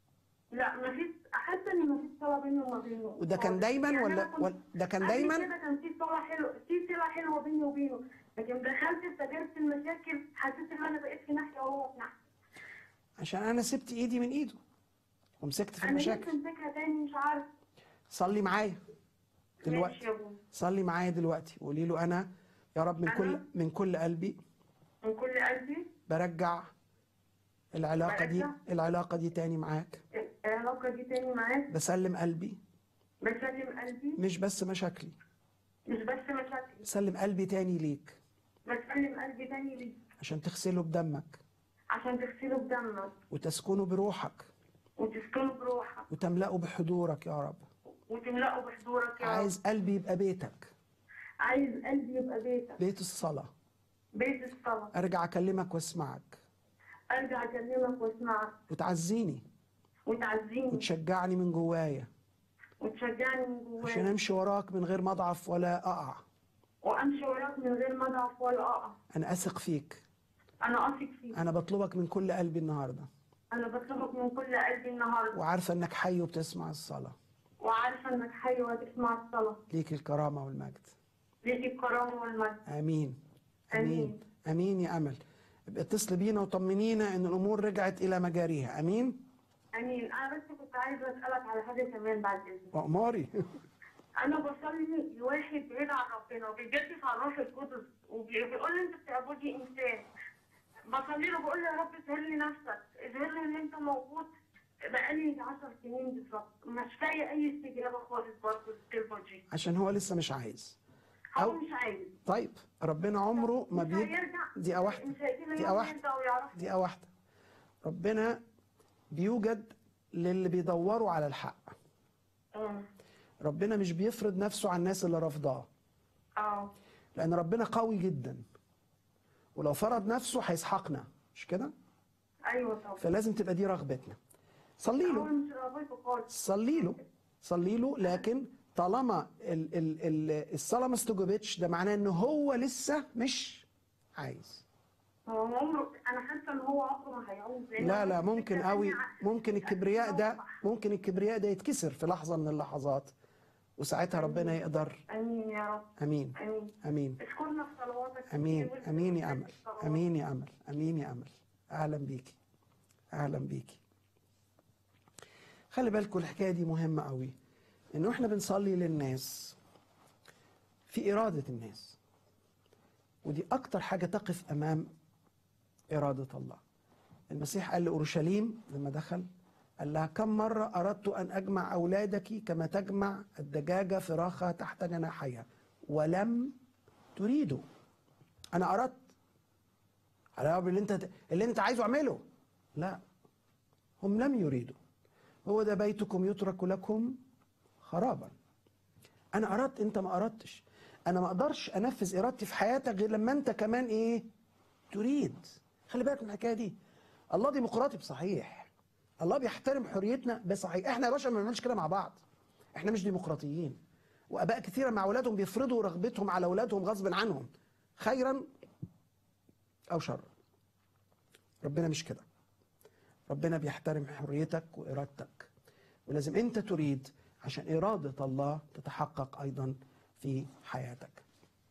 لا مفيش احس ان مفيش صلاه بيني وما بينه وده كان خالص. دايما يعني ولا, أنا كنت- ولا ده كان قبل دايما كده كان في صلاه حلوه في صله حلوه بيني وبينه لكن دخلت في تجربه المشاكل حسيت ان انا بقيت في ناحيه وهو في ناحيه عشان انا سبت ايدي من ايده ومسكت في انا نفسي المشاكل امسكها تاني مش عارف صلي معايا ماشي دلوقتي يا ابوي صلي معايا دلوقتي وقولي له انا يا رب من أنا؟ كل من كل قلبي من كل قلبي برجع العلاقة دي برجع؟ العلاقة دي تاني معاك العلاقه دي تاني معاك بسلم قلبي بسلم قلبي مش بس مشاكلي مش بس مشاكل بسلم قلبي تاني ليك بسلم قلبي تاني ليك عشان تغسله بدمك عشان تغسله بدمك وتسكنه بروحك وتسكنه بروحك وتملأه بحضورك يا رب وتملأه بحضورك يا رب عايز قلبي يبقى بيتك عايز قلبي يبقى بيتك بيت الصلاة بيت الصلاة ارجع اكلمك واسمعك ارجع اكلمك واسمعك وتعزيني وتعزيني وتشجعني من جوايا وتشجعني من عشان جواك امشي وراك من غير ما اضعف ولا اقع وامشي وراك من غير ما اضعف ولا اقع انا اثق فيك انا اثق فيك انا بطلبك من كل قلبي النهارده انا بطلبك من كل قلبي النهارده وعارفه انك حي وبتسمع الصلاه وعارفه انك حي وهتسمع الصلاه ليك الكرامه والمجد ليك الكرامه والمجد امين آمين. امين امين يا امل ابقى اتصلي بينا وطمنينا ان الامور رجعت الى مجاريها امين امين انا بس كنت عايزه اسالك على حاجه كمان بعد اذنك واماري انا بصلي لواحد بعيد عن ربنا وبيجدف على الروح القدس وبيقول لي انت بتعبدي انسان بصلي له بقول له يا رب اظهر لي نفسك اظهر لي ان انت موجود بقالي 10 سنين بالظبط مش لاقي اي استجابه خالص برضه للطلبه دي عشان هو لسه مش عايز هو أو- مش عايز طيب ربنا عمره ما مش بيجي هيرجع دقيقه واحده مش هيجي دقيقه واحده يرجع ويعرف دقيقه واحده ربنا بيوجد للي بيدوروا على الحق اه ربنا مش بيفرض نفسه على الناس اللي رافضاه اه لان ربنا قوي جدا ولو فرض نفسه هيسحقنا مش كده ايوه طبعا فلازم تبقى دي رغبتنا صلي هو له مش راضيته خالص صلي له صلي له لكن طالما ال ال ال الصلاه ما استجابتش ده معناه ان هو لسه مش عايز هو عمره انا حاسه ان هو عمره ما هيعوز لأن لا هو لا بس ممكن فكرة قوي تانية ممكن الكبرياء ده صح. ممكن الكبرياء ده يتكسر في لحظه من اللحظات وساعتها ربنا يقدر امين يا رب امين امين امين اذكرنا في صلواتك كتير امين واذكر امين يا في امل الصلوات. امين يا امل امين يا امل اهلا بيكي اهلا بيكي خلي بالكم الحكايه دي مهمه قوي انه احنا بنصلي للناس في اراده الناس ودي اكتر حاجه تقف امام اراده الله المسيح قال لاورشليم لما دخل قال لها كم مره اردت ان اجمع اولادك كما تجمع الدجاجه فراخها تحت جناحيها ولم تريدوا انا اردت على اللي انت اللي انت عايزه اعمله لا هم لم يريدوا هو ده بيتكم يترك لكم خرابا انا اردت انت ما اردتش انا ما اقدرش انفذ ارادتي في حياتك غير لما انت كمان ايه تريد خلي بالك من الحكايه دي الله ديمقراطي بصحيح الله بيحترم حريتنا بصحيح احنا يا باشا ما بنعملش كده مع بعض احنا مش ديمقراطيين واباء كثيرا مع اولادهم بيفرضوا رغبتهم على اولادهم غصب عنهم خيرا او شرا ربنا مش كده ربنا بيحترم حريتك وارادتك ولازم انت تريد عشان اراده الله تتحقق ايضا في حياتك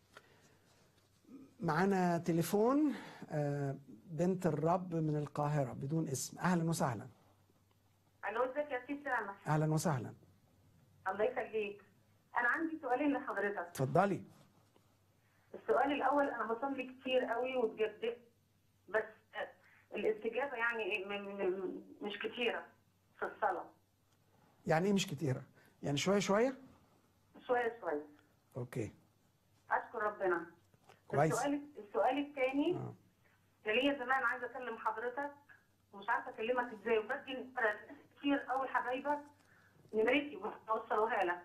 معانا تليفون آه، بنت الرب من القاهره بدون اسم اهلا وسهلا الو ازيك يا سيدي سامح اهلا وسهلا الله يخليك انا عندي سؤالين لحضرتك اتفضلي السؤال الاول انا بصلي كتير قوي واتجددت بس الاستجابه يعني من من- مش كتيره في الصلاه يعني ايه مش كتيره يعني شويه شويه شويه شويه اوكي اشكر ربنا كويس. السؤال السؤال الثاني آه. كان ليا زمان عايزه اكلم حضرتك ومش عارفه اكلمك ازاي وبدي نمرة كتير قوي حبايبك نمرتي وهوصلوها لك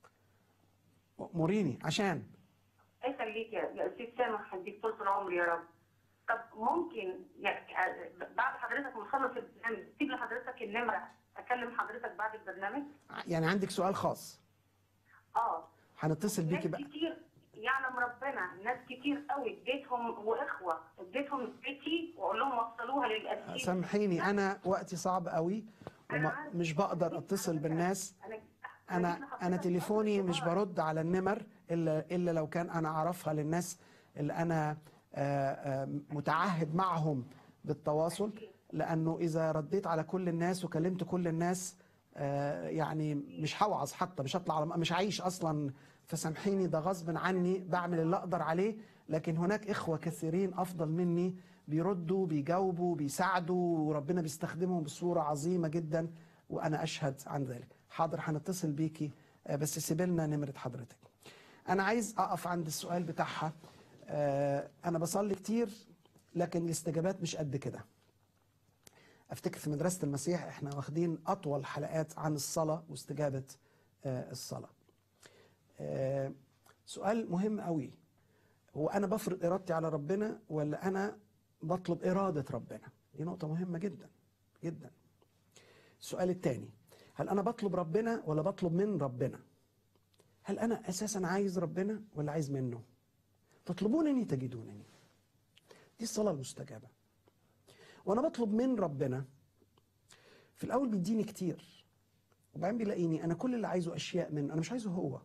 مريني عشان يخليك يا يا استاذ سامح هديك طول العمر يا رب طب ممكن يعني أ- بعد حضرتك ما نخلص البرنامج تجيب لحضرتك النمره اكلم حضرتك بعد البرنامج يعني عندك سؤال خاص اه هنتصل ناس بيكي بقى كتير يعلم ربنا ناس كتير قوي اديتهم واخوه اديتهم بيتي واقول لهم وصلوها للاسيس سامحيني انا وقتي صعب قوي ومش بقدر اتصل بالناس انا انا تليفوني مش برد على النمر الا الا لو كان انا اعرفها للناس اللي انا آه، آه، متعهد معهم بالتواصل لانه اذا رديت على كل الناس وكلمت كل الناس آه، يعني مش هوعظ حتى مش هطلع على مش عايش اصلا فسامحيني ده غصب عني بعمل اللي اقدر عليه لكن هناك اخوه كثيرين افضل مني بيردوا بيجاوبوا بيساعدوا وربنا بيستخدمهم بصوره عظيمه جدا وانا اشهد عن ذلك حاضر هنتصل بيكي آه، بس سيبي لنا نمره حضرتك انا عايز اقف عند السؤال بتاعها آه، انا بصلي كتير لكن الاستجابات مش قد كده افتكر في مدرسه المسيح احنا واخدين اطول حلقات عن الصلاه واستجابه آه، الصلاه آه، سؤال مهم قوي هو انا بفرض ارادتي على ربنا ولا انا بطلب اراده ربنا دي نقطه مهمه جدا جدا السؤال الثاني هل انا بطلب ربنا ولا بطلب من ربنا هل انا اساسا عايز ربنا ولا عايز منه تطلبونني تجدونني دي الصلاه المستجابه وانا بطلب من ربنا في الاول بيديني كتير وبعدين بيلاقيني انا كل اللي عايزه اشياء منه انا مش عايزه هو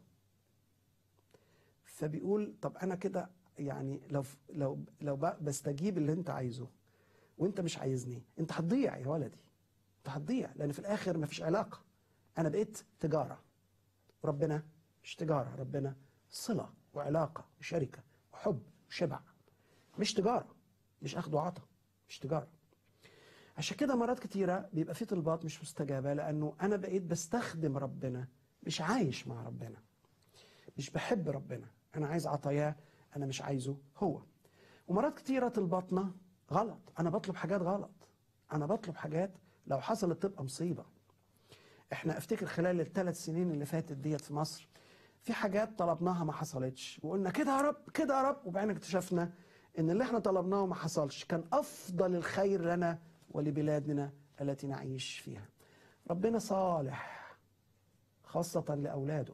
فبيقول طب انا كده يعني لو لو لو ب- بستجيب اللي انت عايزه وانت مش عايزني انت هتضيع يا ولدي انت هتضيع لان في الاخر مفيش علاقه انا بقيت تجاره ربنا مش تجاره ربنا صله وعلاقه وشركه وحب وشبع مش تجاره مش اخد وعطا مش تجاره عشان كده مرات كتيره بيبقى في طلبات مش مستجابه لانه انا بقيت بستخدم ربنا مش عايش مع ربنا مش بحب ربنا انا عايز عطاياه انا مش عايزه هو ومرات كتيره طلباتنا غلط انا بطلب حاجات غلط انا بطلب حاجات لو حصلت تبقى مصيبه احنا افتكر خلال الثلاث سنين اللي فاتت ديت في مصر في حاجات طلبناها ما حصلتش وقلنا كده يا رب كده يا رب وبعدين اكتشفنا ان اللي احنا طلبناه ما حصلش كان افضل الخير لنا ولبلادنا التي نعيش فيها ربنا صالح خاصة لأولاده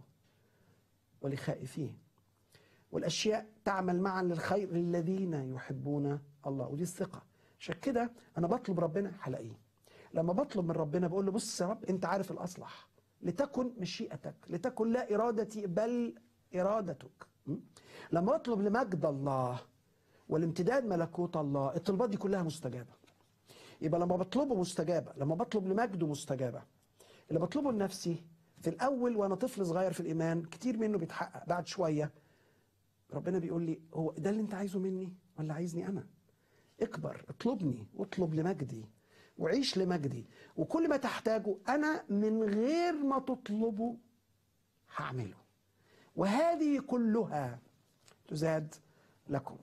ولخائفيه والأشياء تعمل معا للخير للذين يحبون الله ودي الثقة عشان كده أنا بطلب ربنا هلاقيه لما بطلب من ربنا بقول له بص يا رب أنت عارف الأصلح لتكن مشيئتك لتكن لا إرادتي بل إرادتك م? لما بطلب لمجد الله والامتداد ملكوت الله الطلبات دي كلها مستجابة يبقى لما بطلبه مستجابة لما بطلب لمجده مستجابة اللي بطلبه لنفسي في الأول وأنا طفل صغير في الإيمان كتير منه بيتحقق بعد شوية ربنا بيقول لي هو ده اللي أنت عايزه مني ولا عايزني أنا اكبر اطلبني واطلب لمجدي وعيش لمجدي وكل ما تحتاجه أنا من غير ما تطلبه هعمله وهذه كلها تزاد لكم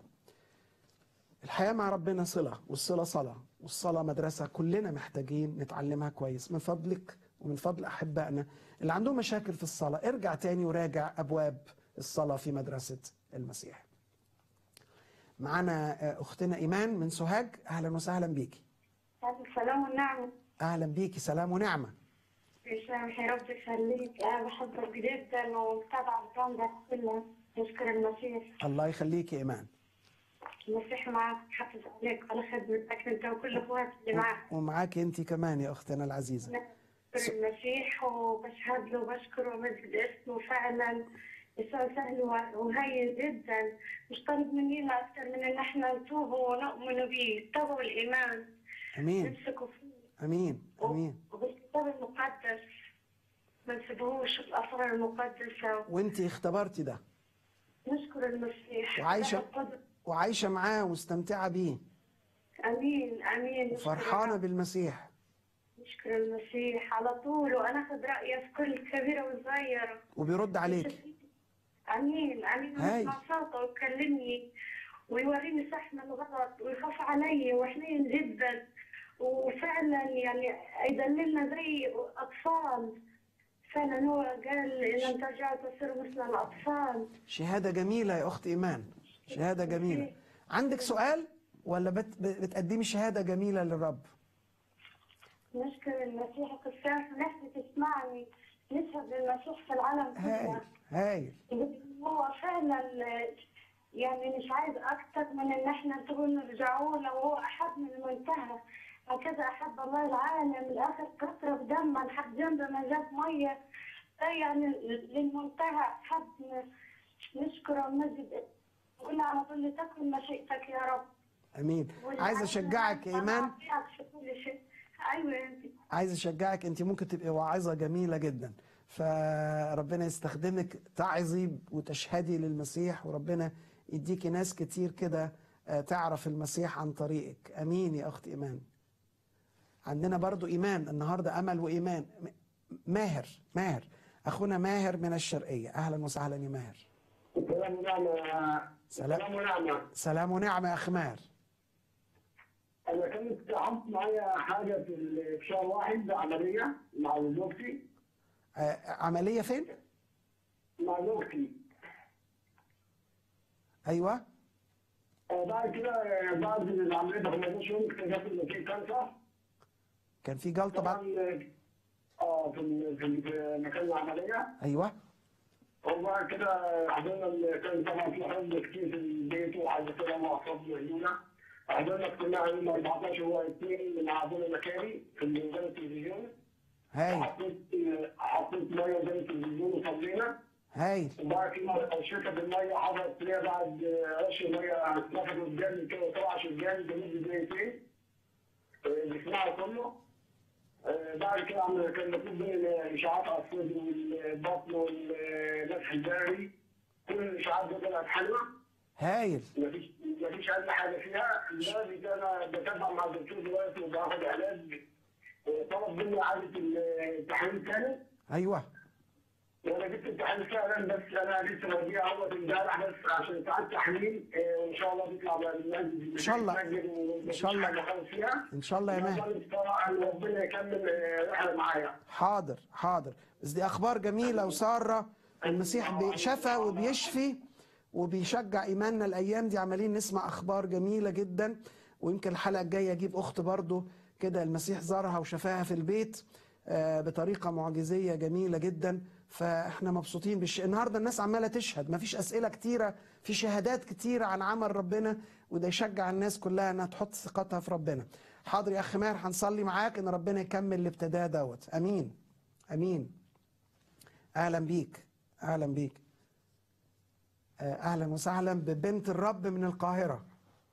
الحياة مع ربنا صلة والصلة صلاة والصلاة مدرسة كلنا محتاجين نتعلمها كويس من فضلك ومن فضل أحبائنا اللي عندهم مشاكل في الصلاة ارجع تاني وراجع أبواب الصلاة في مدرسة المسيح معانا آه، أختنا إيمان من سوهاج أهلا وسهلا بيكي السلام والنعمة أهلا بيكي سلام ونعمة يسامح رب يخليك أنا بحبك جدا ومتابعة البراند كلها نشكر المسيح الله يخليكي إيمان المسيح معك حافظ عليك على خدمتك أنت وكل أخواتك اللي معك ومعاكي أنت كمان يا أختنا العزيزة بشكر المسيح وبشهد له وبشكره ومجد اسمه فعلا يسوع سهل وهين جدا مش طالب مننا أكثر من إن احنا نتوب ونؤمن به اتبعوا الإيمان أمين نمسكوا فيه أمين أمين وبالكتاب المقدس ما نسيبهوش الأسرار المقدسة وأنت اختبرتي ده نشكر المسيح وعايشة القدس. وعايشة معاه ومستمتعة بيه امين امين نشكر وفرحانة الرب. بالمسيح نشكر المسيح على طول وانا اخذ رايه في كل كبيره وصغيره وبيرد عليك امين امين هاي. ويسمع صوته ويكلمني ويوريني صح من الغلط ويخاف علي وحنين جدا وفعلا يعني يدللنا زي اطفال فعلا هو قال ان انت رجعت تصير مثل الاطفال شهادة جميلة يا أخت إيمان شهادة جميلة عندك سؤال؟ ولا بت بتقدمي شهاده جميله للرب نشكر المسيح القداس نفسي تسمعني نشهد للمسيح في العالم هايل كله هايل هو فعلا يعني مش عايز اكتر من ان احنا نقول نرجعوا له وهو احبنا المنتهى هكذا احب الله العالم الاخر كثره بدم لحد جنب ما جاب ميه ده يعني للمنتهى حبنا نشكره ونجد نقول على طول تكن مشيئتك يا رب امين عايز اشجعك يا ايمان أطيعك في كل شيء ايوه يا انت عايز اشجعك انت ممكن تبقي واعظه جميله جدا فربنا يستخدمك تعظي وتشهدي للمسيح وربنا يديكي ناس كتير كده آه، تعرف المسيح عن طريقك امين يا اخت ايمان عندنا برضو ايمان النهارده امل وايمان م- ماهر ماهر اخونا ماهر من الشرقيه اهلا وسهلا يا ماهر سلام ونعمة سلام. سلام ونعمة سلام ونعمه يا اخ ماهر أنا كانت عملت معايا حاجة في ال- في شهر واحد عملية مع زوجتي آه، عمليه فين مع زوجتي ايوه آه، بعد كده آه، بعد العملية ب 15 يوم اكتشفت إن في كانسر كان في جلطه طبعا بعد اه في ال- في ال- في مكان العملية ايوه وبعد كده حضرنا ال- كان طبعا في حزن كتير في البيت وعايز كده معصب مهزومة حضرنا اجتماع يوم 14 هو اثنين مع عبد مكاري في قدام التلفزيون هايل حطيت حطيت ميه قدام التلفزيون وصلينا هايل وبعد كده شركه الميه حضرت ليا بعد رش الميه اتنفخت قدامي كده وطلعش قدامي بنسبه دقيقتين بسمعه كله آه، بعد كده عم كان مطلوب مني الاشاعات على الصدر والبطن والمسح الداري كل الاشاعات دي طلعت حلوه هايل مفيش مفيش اي حاجه فيها لدرجه ان انا بتابع مع الدكتور دلوقتي وباخد علاج آه، طلب مني اعاده التحليل تاني ايوه وانا جبت التحليل فعلا بس انا لسه موديها اول امبارح بس عشان تعاد تحليل آه، وان شاء الله تطلع ان شاء الله. إن شاء الله. فيها ان شاء الله يا ماهر طبعا ربنا يكمل آه، رحله معايا حاضر حاضر بس دي اخبار جميله وساره المسيح بيشفى وبيشفي وبيشجع ايماننا الايام دي عمالين نسمع اخبار جميله جدا ويمكن الحلقه الجايه اجيب اخت برضو كده المسيح زارها وشفاها في البيت آه، بطريقه معجزيه جميله جدا فاحنا مبسوطين بالشيء النهارده الناس عماله تشهد مفيش اسئله كتيره في شهادات كتيره عن عمل ربنا وده يشجع الناس كلها انها تحط ثقتها في ربنا حاضر يا اخ ماهر هنصلي معاك ان ربنا يكمل اللي ابتداه دوت امين امين اهلا بيك اهلا بيك آه، اهلا وسهلا ببنت الرب من القاهره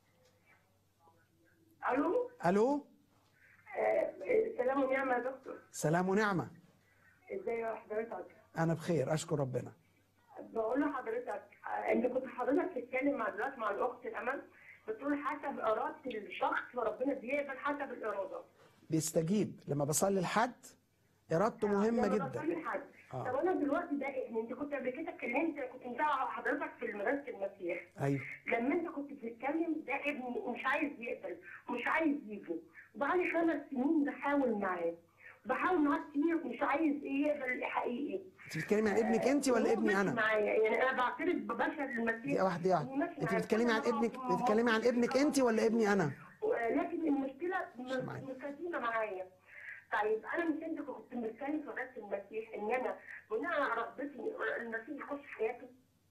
الو الو آه، سلام ونعمه يا دكتور سلام ونعمه ازاي حضرتك انا بخير اشكر ربنا بقول لحضرتك آه، انت كنت حضرتك بتتكلم مع دلوقتي مع الاخت الامل بتقول حسب اراده الشخص وربنا بيقبل حسب الاراده بيستجيب لما بصلي لحد ارادته مهمه لما جدا بصلي لحد. آه. طب انا دلوقتي ده يعني انت كنت قبل كده اتكلمت كنت متابعه حضرتك في مدرسه المسيح ايوه لما انت كنت بتتكلم ده ابني مش عايز يقبل مش عايز يجي وبقالي خمس سنين بحاول معاه بحاول معاه كتير مش عايز ايه يقبل حقيقي انت بتتكلمي عن ابنك انت ولا هو ابني ماشي انا معايا يعني انا بعترف ببشر المسيح دي واحده دي واحده وماشي انت معايا. بتتكلمي عن أنا ابنك ما- بتتكلمي عن ابنك انت ولا ابني انا لكن المشكله سامعين. مستديمه معايا طيب انا مش انت كنت بتتكلم في مدرسه المسيح ان انا بناء على رغبتي المسيح يخش حياتي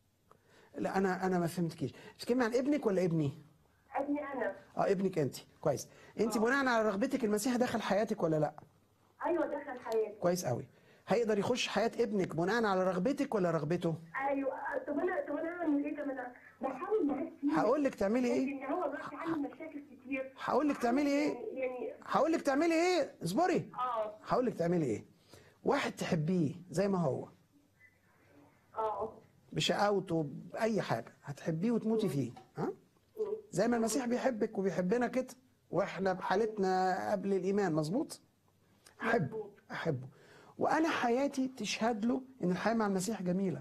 لا انا انا ما فهمتكيش بتتكلمي عن ابنك ولا ابني ابني انا اه ابنك انت كويس انت بناء على رغبتك المسيح دخل حياتك ولا لا ايوه دخل حياتي كويس قوي هيقدر يخش حياه ابنك بناء على رغبتك ولا رغبته ايوه طب انا طب انا اعمل ايه طب انا بحاول معاه كتير هقول لك تعملي ايه لكن هو دلوقتي عنده مشاكل كتير هقول لك تعملي ايه يعني يعني هقول لك تعملي ايه اصبري اه هقول لك تعملي ايه واحد تحبيه زي ما هو اه بشقاوته باي حاجه هتحبيه وتموتي فيه ها زي ما المسيح بيحبك وبيحبنا كده واحنا بحالتنا قبل الايمان مظبوط احبه احبه وانا حياتي تشهد له ان الحياه مع المسيح جميله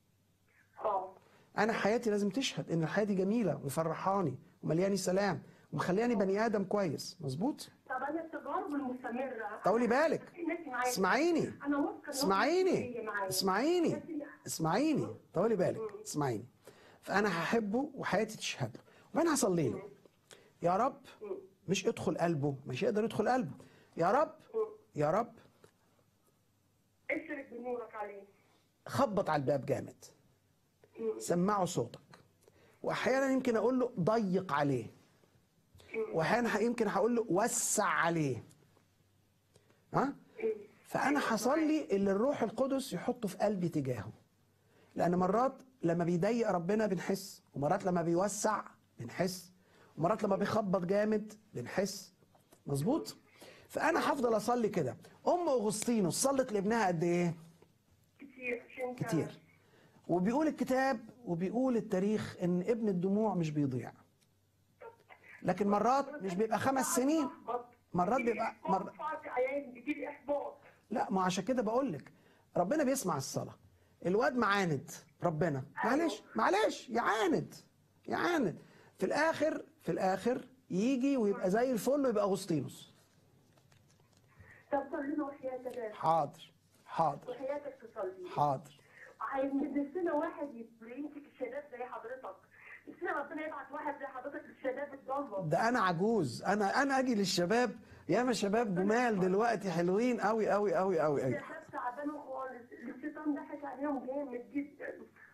اه انا حياتي لازم تشهد ان الحياه دي جميله ومفرحاني وملياني سلام ومخلياني بني ادم كويس مظبوط طب انا التجارب المستمره طولي بالك الناس معايا اسمعيني انا واثقه إن هو اسمعيني هي معايا. اسمعيني بس اسمعيني طولي بالك اسمعيني فانا هحبه وحياتي تشهد له وانا هصلي له يا رب مش ادخل قلبه مش يقدر يدخل قلبه يا رب يا رب اشرك بنورك عليه خبط على الباب جامد سمعه صوتك واحيانا يمكن اقول له ضيق عليه واحيانا يمكن هقول له وسع عليه ها فانا هصلي اللي الروح القدس يحطه في قلبي تجاهه لان مرات لما بيضيق ربنا بنحس ومرات لما بيوسع بنحس ومرات لما بيخبط جامد بنحس مظبوط فانا هفضل اصلي كده ام اغسطينوس صلت لابنها قد ايه كتير عشان كتير وبيقول الكتاب وبيقول التاريخ ان ابن الدموع مش بيضيع لكن مرات مش بيبقى خمس سنين مرات بيبقى مر... بيجيلي احباط لا ما عشان كده بقول لك ربنا بيسمع الصلاه الواد معاند ربنا معلش معلش يعاند يعاند في الاخر في الاخر يجي ويبقى زي الفل ويبقى اغسطينوس طب صلي له وحياتك يا حاضر حاضر وحياتك تصلي حاضر نفسنا واحد يمسك الشباب زي حضرتك نفسنا ربنا يبعت واحد زي حضرتك للشباب الضاله ده انا عجوز انا انا اجي للشباب ياما شباب جمال دلوقتي حلوين قوي قوي قوي قوي قوي الشباب تعبانين خالص الشيطان ضحك عليهم جامد جدا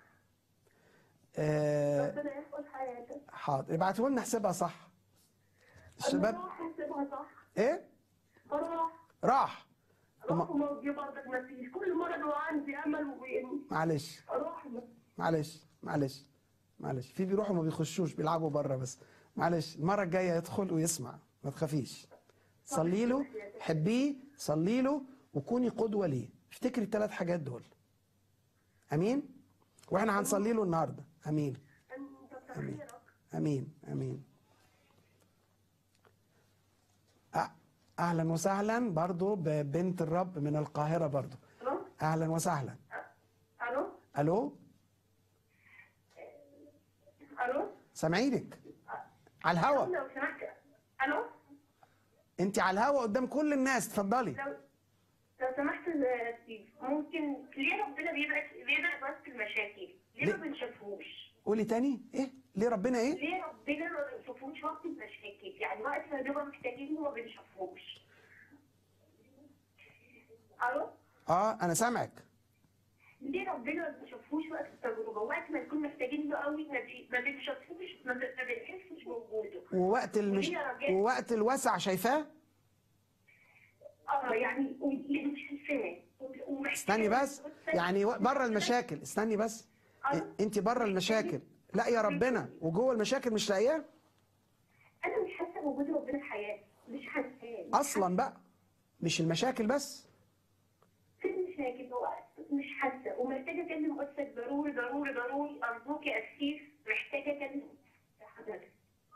آه ربنا يحفظ حياتك حاضر ابعتوا لنا حسابها صح انا الشباب راح احسبها صح ايه راح راح راح وموجي برضك ما فيش كل مره لو عندي امل وبين معلش راح معلش معلش معلش في بيروحوا ما بيخشوش بيلعبوا بره بس معلش المره الجايه يدخل ويسمع ما تخافيش صلي له حبيه صلي له وكوني قدوه ليه افتكري الثلاث حاجات دول امين واحنا هنصلي له النهارده امين انت خيرك امين امين أ- اهلا وسهلا برضو ببنت الرب من القاهره برضو الو اهلا وسهلا الو الو الو سامعينك على الهوا لو سمحت الو انت على الهوا قدام كل الناس اتفضلي لو لو سمحت يا ستيف ممكن ليه ربنا بيبعت بيبعت بس المشاكل؟ ليه ما ليه؟ بنشوفوش؟ قولي تاني ايه ليه ربنا ايه ليه ربنا ما بنشوفوش وقت المشاكل؟ يعني وقت ما بنبقى محتاجينه ما بنشوفوش. الو؟ اه انا سامعك ليه ربنا ما بنشوفوش وقت التجربه؟ وقت ما نكون محتاجينه قوي ما بي- ما بنشوفوش ما ب- ما بنحسش بوجوده. ووقت المش... وليه يا رجال؟ ووقت الوسع شايفاه اه يعني واللي مش شايفاه ومحتاجة استني بس يعني و- بره المشاكل استني بس أيوة. انت بره المشاكل لا يا ربنا وجوه المشاكل مش لاقياه انا مش حاسه بوجود ربنا في حياتي مش حاساه اصلا بقى مش المشاكل بس في مشاكل هو مش حاسه ومحتاجه اكلم استاذ ضروري ضروري ضروري ارجوك يا اسيس محتاجه اكلم حضرتك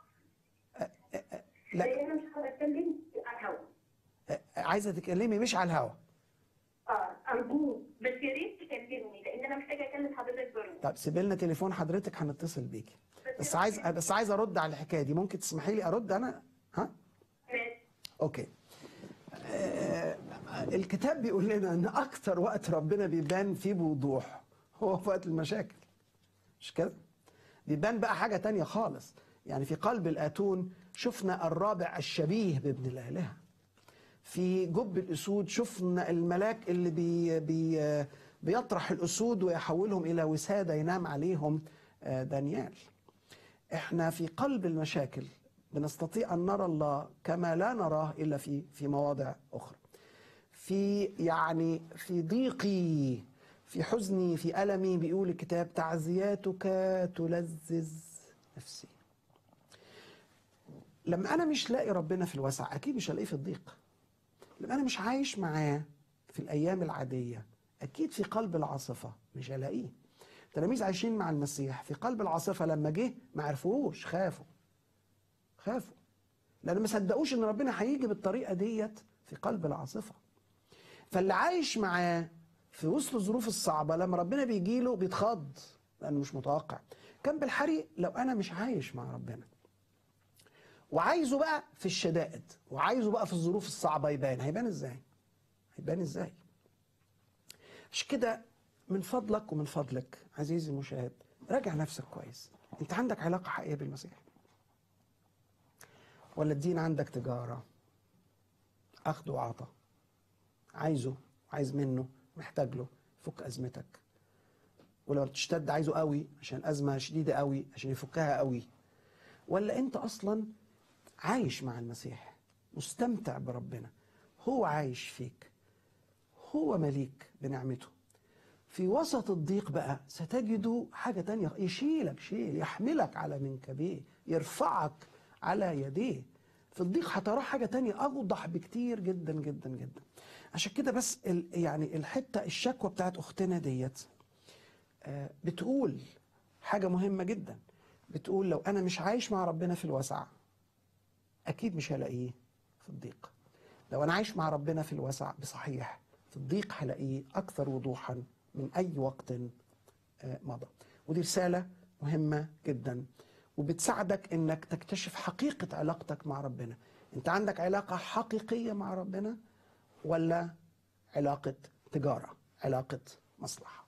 لا لان انا مش هقدر اتكلم على الهوا آه، عايزه تتكلمي مش على الهوا اه ارجوك بس يا ريت تكلمني لان انا محتاجه اكلم حضرتك ضروري طب سيبي لنا تليفون حضرتك هنتصل بيكي بس عايز بس عايز ارد على الحكايه دي ممكن تسمحي لي ارد انا ها ماشي اوكي آه الكتاب بيقول لنا ان اكتر وقت ربنا بيبان فيه بوضوح هو في وقت المشاكل مش كده بيبان بقى حاجه تانية خالص يعني في قلب الاتون شفنا الرابع الشبيه بابن الالهه في جب الاسود شفنا الملاك اللي بي بي بيطرح الاسود ويحولهم الى وساده ينام عليهم آه، دانيال احنا في قلب المشاكل بنستطيع ان نرى الله كما لا نراه الا في في مواضع اخرى في يعني في ضيقي في حزني في المي بيقول الكتاب تعزياتك تلذذ نفسي لما انا مش لاقي ربنا في الوسع اكيد مش هلاقيه في الضيق لما انا مش عايش معاه في الايام العاديه اكيد في قلب العاصفه مش هلاقيه تلاميذ عايشين مع المسيح في قلب العاصفه لما جه ما عرفوش خافوا خافوا لان ما صدقوش ان ربنا هيجي بالطريقه ديت في قلب العاصفه فاللي عايش معاه في وسط الظروف الصعبه لما ربنا بيجي له بيتخض لانه مش متوقع كان بالحري لو انا مش عايش مع ربنا وعايزه بقى في الشدائد وعايزه بقى في الظروف الصعبه يبان هيبان ازاي هيبان ازاي عشان كده من فضلك ومن فضلك عزيزي المشاهد راجع نفسك كويس انت عندك علاقه حقيقيه بالمسيح ولا الدين عندك تجارة أخذ وعطا عايزه عايز منه محتاج له فك أزمتك ولما بتشتد عايزه قوي عشان أزمة شديدة قوي عشان يفكها قوي ولا أنت أصلا عايش مع المسيح مستمتع بربنا هو عايش فيك هو مليك بنعمته في وسط الضيق بقى ستجد حاجة تانية يشيلك شيل يحملك على منكبيه يرفعك على يديه في الضيق هتراه حاجة تانية أوضح بكتير جدا جدا جدا عشان كده بس ال يعني الحتة الشكوى بتاعت أختنا ديت آه، بتقول حاجة مهمة جدا بتقول لو أنا مش عايش مع ربنا في الوسع أكيد مش هلاقيه في الضيق لو أنا عايش مع ربنا في الوسع بصحيح في الضيق هلاقيه أكثر وضوحا من أي وقت آه، مضى ودي رسالة مهمة جدا وبتساعدك انك تكتشف حقيقة علاقتك مع ربنا انت عندك علاقة حقيقية مع ربنا ولا علاقة تجارة علاقة مصلحة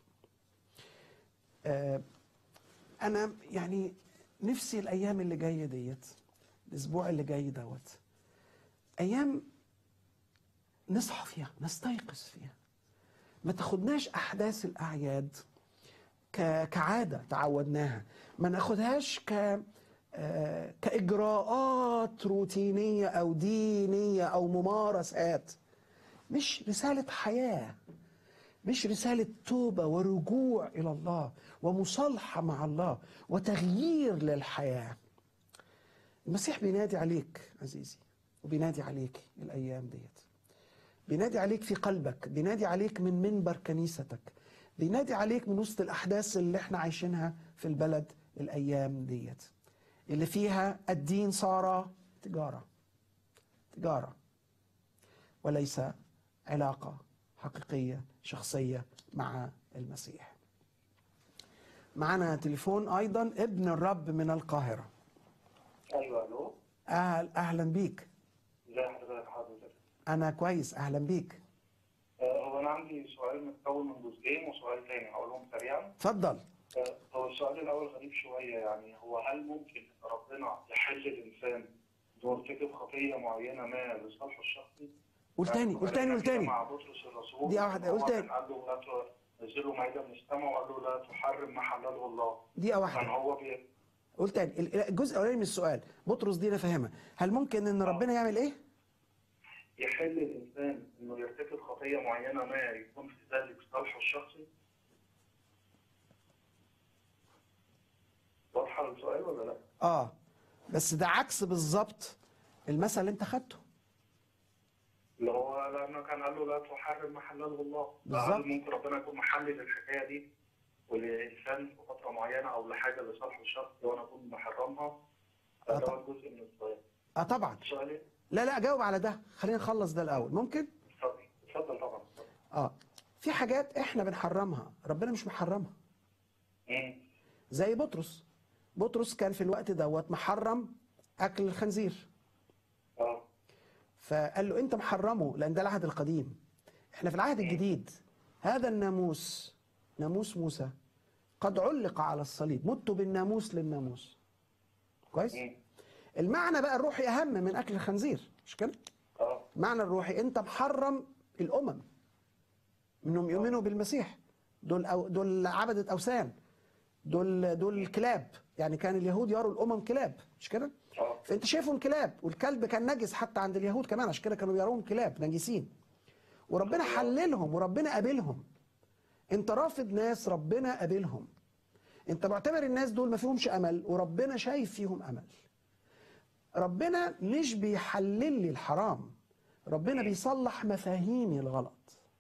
آه، انا يعني نفسي الايام اللي جاية ديت الاسبوع اللي جاي دوت ايام نصحى فيها نستيقظ فيها ما تاخدناش احداث الاعياد ك- كعاده تعودناها ما ناخدهاش ك آه، كاجراءات روتينيه او دينيه او ممارسات مش رساله حياه مش رساله توبه ورجوع الى الله ومصالحه مع الله وتغيير للحياه المسيح بينادي عليك عزيزي وبينادي عليك الايام ديت بينادي عليك في قلبك بينادي عليك من منبر كنيستك بينادي عليك من وسط الأحداث اللي احنا عايشينها في البلد الأيام ديت اللي فيها الدين صار تجارة تجارة وليس علاقة حقيقية شخصية مع المسيح معنا تليفون أيضا ابن الرب من القاهرة ايوه الو أهل أهلا بيك ازي حضرتك حضرتك أنا كويس أهلا بيك آه، هو انا عندي سؤال متكون من جزئين وسؤال تاني هقولهم سريعا اتفضل آه، هو السؤال الاول غريب شويه يعني هو هل ممكن ان ربنا يحل الانسان انه يرتكب خطيه معينه ما لصالحه الشخصي؟ قول تاني قول تاني قول تاني مع بطرس الرسول دقيقة واحدة، قول هو تاني. كان قال له لا تنزلوا مائده من السماء وقال له لا تحرم ما حلله الله دقيقة كان واحدة هو بي... قول تاني ال- الجزء الاولاني من السؤال بطرس دي انا فاهمها هل ممكن ان ربنا يعمل ايه يحل الانسان انه يرتكب خطيه معينه ما يكون في ذلك صالحه الشخصي؟ واضحه السؤال ولا لا؟ اه بس ده عكس بالظبط المثل اللي انت خدته اللي هو لانه كان قال له لا تحرم ما حلله الله بالظبط. فهل ممكن ربنا يكون محلل الحكايه دي ولانسان في فتره معينه او لحاجه لصالحه الشخصي وانا اكون محرمها آه فده طبعا. هو جزء من السؤال اه طبعا السؤال ايه؟ لا لا جاوب على ده خلينا نخلص ده الاول ممكن اتفضل اتفضل طبعا اتفضل اه في حاجات احنا بنحرمها ربنا مش محرمها مم. زي بطرس بطرس كان في الوقت دوت محرم اكل الخنزير اه فقال له انت محرمه لان ده العهد القديم احنا في العهد الجديد هذا الناموس ناموس موسى قد علق على الصليب مت بالناموس للناموس كويس مم. المعنى بقى الروحي اهم من اكل الخنزير مش كده اه المعنى الروحي انت محرم الامم انهم يؤمنوا بالمسيح دول أو دول عبدة اوثان دول دول كلاب يعني كان اليهود يروا الامم كلاب مش كده اه فانت شايفهم كلاب والكلب كان نجس حتى عند اليهود كمان عشان كده كانوا بيروهم كلاب نجسين وربنا حللهم وربنا قابلهم انت رافض ناس ربنا قابلهم انت معتبر الناس دول ما فيهمش امل وربنا شايف فيهم امل ربنا مش بيحلل لي الحرام ربنا بيصلح مفاهيمي الغلط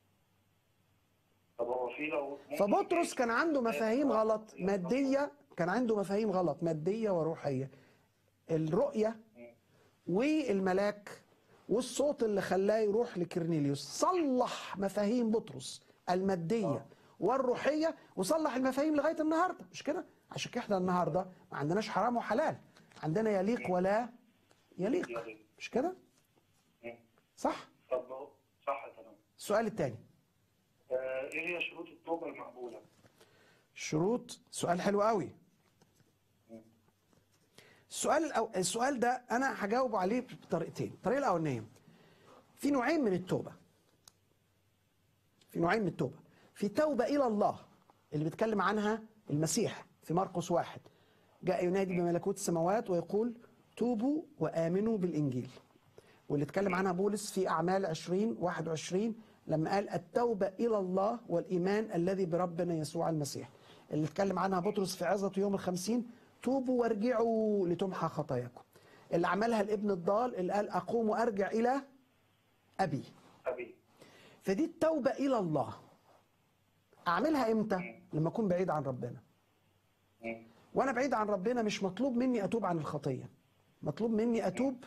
طب هو في لو ممكن فبطرس كان عنده مفاهيم غلط مادية كان عنده مفاهيم غلط مادية وروحية الرؤية والملاك والصوت اللي خلاه يروح لكرنيليوس صلح مفاهيم بطرس المادية والروحية وصلح المفاهيم لغاية النهاردة مش كده عشان كده احنا النهاردة ما عندناش حرام وحلال عندنا يليق ولا يليق مش كده مم. صح طب هو- صح تمام السؤال الثاني آه، ايه هي شروط التوبه المقبوله؟ شروط سؤال حلو قوي السؤال الأو... السؤال ده انا هجاوب عليه بطريقتين الطريقه الاولانيه في نوعين من التوبه في نوعين من التوبه في توبه الى الله اللي بيتكلم عنها المسيح في مرقس واحد جاء ينادي بملكوت السماوات ويقول توبوا وامنوا بالانجيل واللي اتكلم عنها بولس في اعمال 20 21 لما قال التوبه الى الله والايمان الذي بربنا يسوع المسيح اللي اتكلم عنها بطرس في عظه يوم الخمسين توبوا وارجعوا لتمحى خطاياكم اللي عملها الابن الضال اللي قال اقوم وارجع الى ابي أبي فدي التوبه الى الله اعملها امتى لما اكون بعيد عن ربنا مم. وانا بعيد عن ربنا مش مطلوب مني اتوب عن الخطيه مطلوب مني اتوب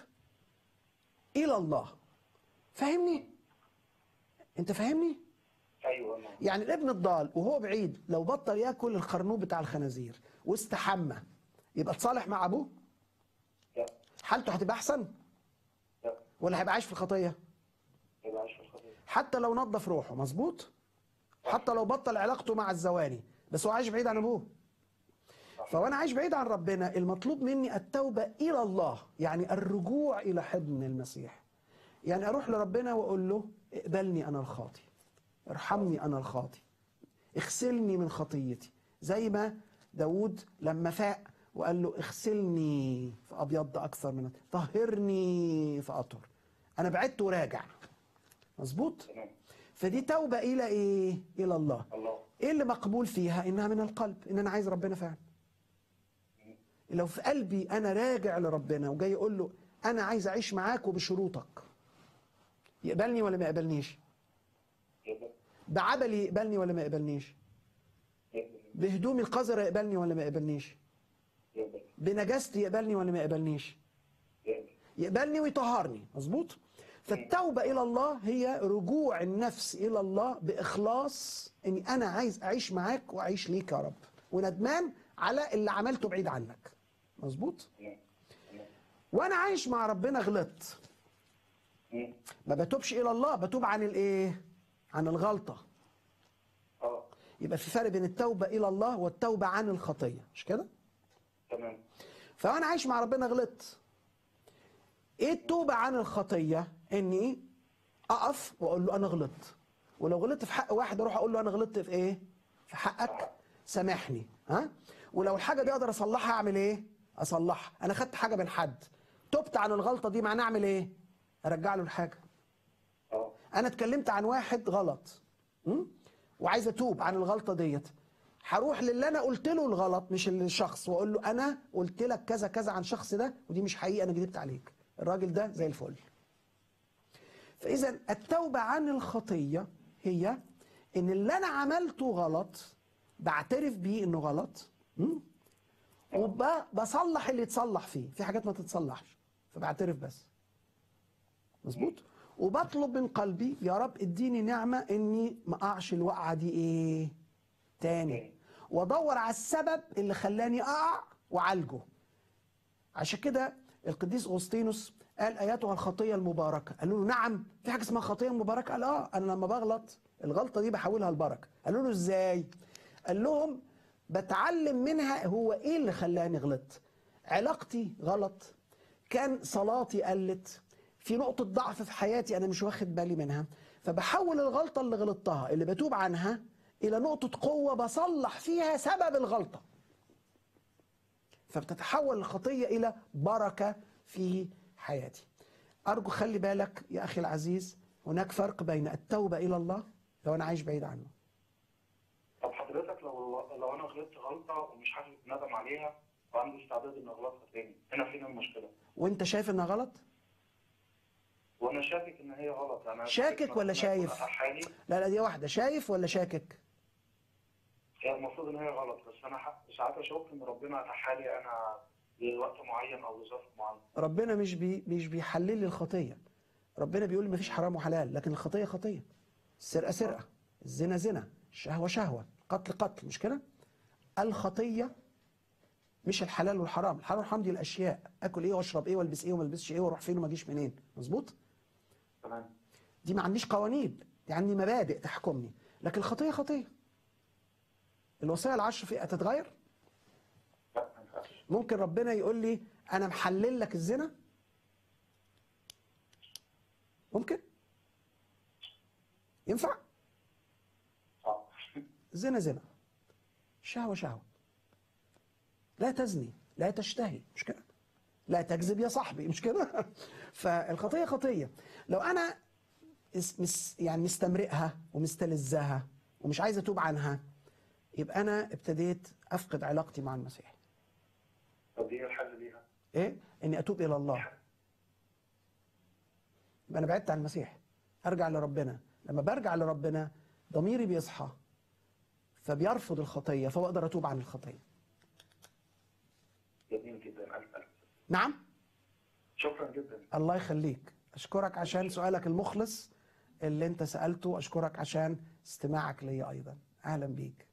الى الله فاهمني انت فاهمني أيوه أنا يعني الابن الضال وهو بعيد لو بطل ياكل الخرنوب بتاع الخنازير واستحمى يبقى اتصالح مع ابوه لا حالته هتبقى احسن لا ولا هيبقى عايش في الخطيه ما يبقاش في الخطية حتى لو نظف روحه مظبوط حتى لو بطل علاقته مع الزواني بس هو عايش بعيد عن ابوه فوانا عايش بعيد عن ربنا المطلوب مني التوبه الى الله يعني الرجوع الى حضن المسيح يعني اروح لربنا واقول له اقبلني انا الخاطي ارحمني انا الخاطي اغسلني من خطيتي زي ما داود لما فاق وقال له اغسلني فابيض اكثر من طهرني فاطهر انا بعدت وراجع مظبوط تمام فدي توبه الى ايه الى الله الله ايه اللي مقبول فيها انها من القلب ان انا عايز ربنا فعلا لو في قلبي انا راجع لربنا وجاي اقول له انا عايز اعيش معاك وبشروطك يقبلني ولا ما يقبلنيش يقبل بعبلي يقبلني ولا ما يقبلنيش يقبل بهدومي القذرة يقبلني ولا ما يقبلنيش يقبل بنجاستي يقبلني ولا ما يقبلنيش يقبل يقبلني ويطهرني مظبوط فالتوبة إلى الله هي رجوع النفس إلى الله بإخلاص إني أنا عايز أعيش معاك وأعيش ليك يا رب وندمان على اللي عملته بعيد عنك مظبوط تمام تمام وأنا عايش مع ربنا غلطت مم. ما بتوبش إلى الله بتوب عن الإيه عن الغلطة اه يبقى في فرق بين التوبة إلى الله والتوبة عن الخطية مش كده تمام فانا عايش مع ربنا غلطت ايه التوبه عن الخطيه اني اقف واقول له انا غلطت ولو غلطت في حق واحد اروح اقول له انا غلطت في ايه في حقك سامحني ها ولو الحاجه دي اقدر اصلحها اعمل ايه اصلحها انا خدت حاجه من حد تبت عن الغلطه دي معناه اعمل ايه ارجع له الحاجه اه انا اتكلمت عن واحد غلط م? وعايز اتوب عن الغلطه ديت هروح للي انا قلت له الغلط مش للشخص واقول له انا قلت لك كذا كذا عن الشخص ده ودي مش حقيقه انا كذبت عليك الراجل ده زي الفل فاذا التوبه عن الخطيه هي ان اللي انا عملته غلط بعترف بيه انه غلط م? وبصلح اللي يتصلح فيه في حاجات ما تتصلحش فبعترف بس مظبوط وبطلب من قلبي يا رب اديني نعمة اني ما اقعش الوقعة دي ايه تاني وادور على السبب اللي خلاني اقع وعالجه عشان كده القديس اغسطينوس قال اياتها الخطية المباركة قالوا له نعم في حاجة اسمها خطية مباركة قال اه انا لما بغلط الغلطة دي بحولها لبركة قالوا له ازاي قال لهم بتعلم منها هو ايه اللي خلاني غلطت علاقتي غلط كان صلاتي قلت في نقطة ضعف في حياتي أنا مش واخد بالي منها فبحول الغلطة اللي غلطتها اللي بتوب عنها إلى نقطة قوة بصلح فيها سبب الغلطة فبتتحول الخطية إلى بركة في حياتي أرجو خلي بالك يا أخي العزيز هناك فرق بين التوبة إلى الله لو أنا عايش بعيد عنه طب حضرتك لو لو انا غلطت غلطه ومش حاسس بندم عليها وعندي استعداد اني اغلطها تاني هنا فين المشكله؟ وأنت شايف إنها غلط؟ وانا شاكك ان هي غلط انا شاكك إن ولا ربنا شايف؟ يكون أحالي لا لا دي واحدة شايف ولا شاكك؟ هي المفروض ان هي غلط بس انا ح- ساعات اشك ان ربنا اتاحالي انا لوقت معين او لظرف معين ربنا مش بي مش بيحلل لي الخطيه ربنا بيقول مفيش حرام وحلال لكن الخطيه خطيه السرقه سرقه الزنا زنا الشهوه شهوه قتل قتل مش كده الخطيه مش الحلال والحرام الحلال والحرام دي الاشياء اكل ايه واشرب ايه والبس ايه وما البسش ايه واروح فين وما اجيش منين مظبوط تمام دي ما عنديش قوانين دي عندي مبادئ تحكمني لكن الخطيه خطيه الوصيه العشر في تتغير لا ما ينفعش ممكن ربنا يقول لي انا محلل لك الزنا ممكن ينفع صعب زنا زنا شهوة شهوة لا تزني لا تشتهي مش كده لا تكذب يا صاحبي مش كده فالخطية خطية لو أنا اس- مس يعني مستمرئها ومستلذها ومش عايز أتوب عنها يبقى أنا ابتديت أفقد علاقتي مع المسيح طب ايه الحل ليها؟ إيه؟ إني أتوب إلى الله يبقى أنا بعدت عن المسيح أرجع لربنا لما برجع لربنا ضميري بيصحى فبيرفض الخطية فبقدر أتوب عن الخطية جميل جدا الف الف نعم شكرا جدا الله يخليك أشكرك عشان سؤالك المخلص اللي أنت سألته أشكرك عشان استماعك لي أيضا أهلا بيك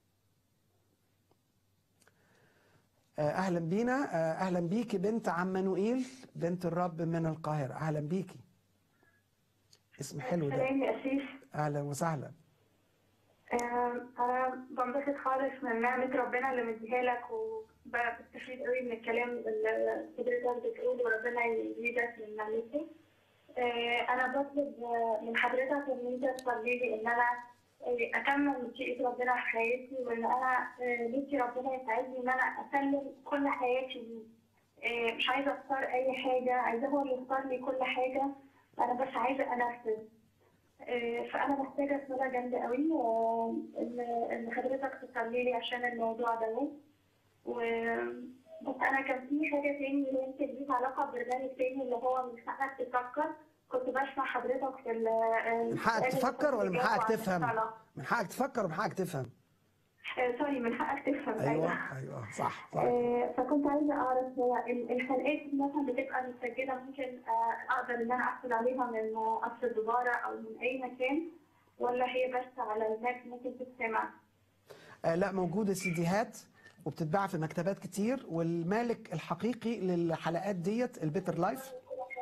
آه، أهلا بينا آه، أهلا بيكي بنت عم منوئيل بنت الرب من القاهرة أهلا بيكي اسم حلو ده سلام يا أسيس أهلا وسهلا آه، أنا بنبسط خالص من نعمة ربنا اللي مديها لك وبستفيد قوي من الكلام اللي حضرتك بتقوله وربنا يزيدك من نعمته. آه، أنا بطلب آه، من حضرتك إن أنت تصلي لي إن أنا آه، أكمل مشيئة ربنا في حياتي وإن أنا آه، نفسي ربنا يساعدني إن أنا أسلم كل حياتي ليه. آه، مش عايزة أختار أي حاجة عايزة هو اللي يختار لي كل حاجة أنا بس عايزة أنفذ. آه، فانا محتاجه صلاه جامده قوي آه، ان ان حضرتك تصلي لي عشان الموضوع ده و بس انا كان في حاجه تاني يمكن ليها علاقه ببرنامج تاني اللي هو من حقك تفكر كنت بسمع حضرتك في ال- من حقك السؤال اللي تفكر كنت ولا من بتجاوب حقك عن تفهم؟ الصلاة. من حقك تفكر ومن حقك تفهم آه، سوري من حقك تفهم أيوه أيوه صح صح آه، فكنت عايزه اعرف هو ال- الحلقات مثلا بتبقى متسجله ممكن آه، اقدر ان انا احصل عليها من آه، قصر الدباره او من اي مكان ولا هي بس على النت ممكن تتسمع؟ آه لا موجودة سيديهات وبتتباع في مكتبات كتير والمالك الحقيقي للحلقات ديت البيتر لايف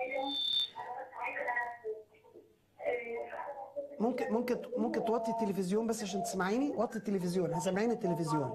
ممكن ممكن ممكن توطي التلفزيون بس عشان تسمعيني وطي التلفزيون هسمعيني التلفزيون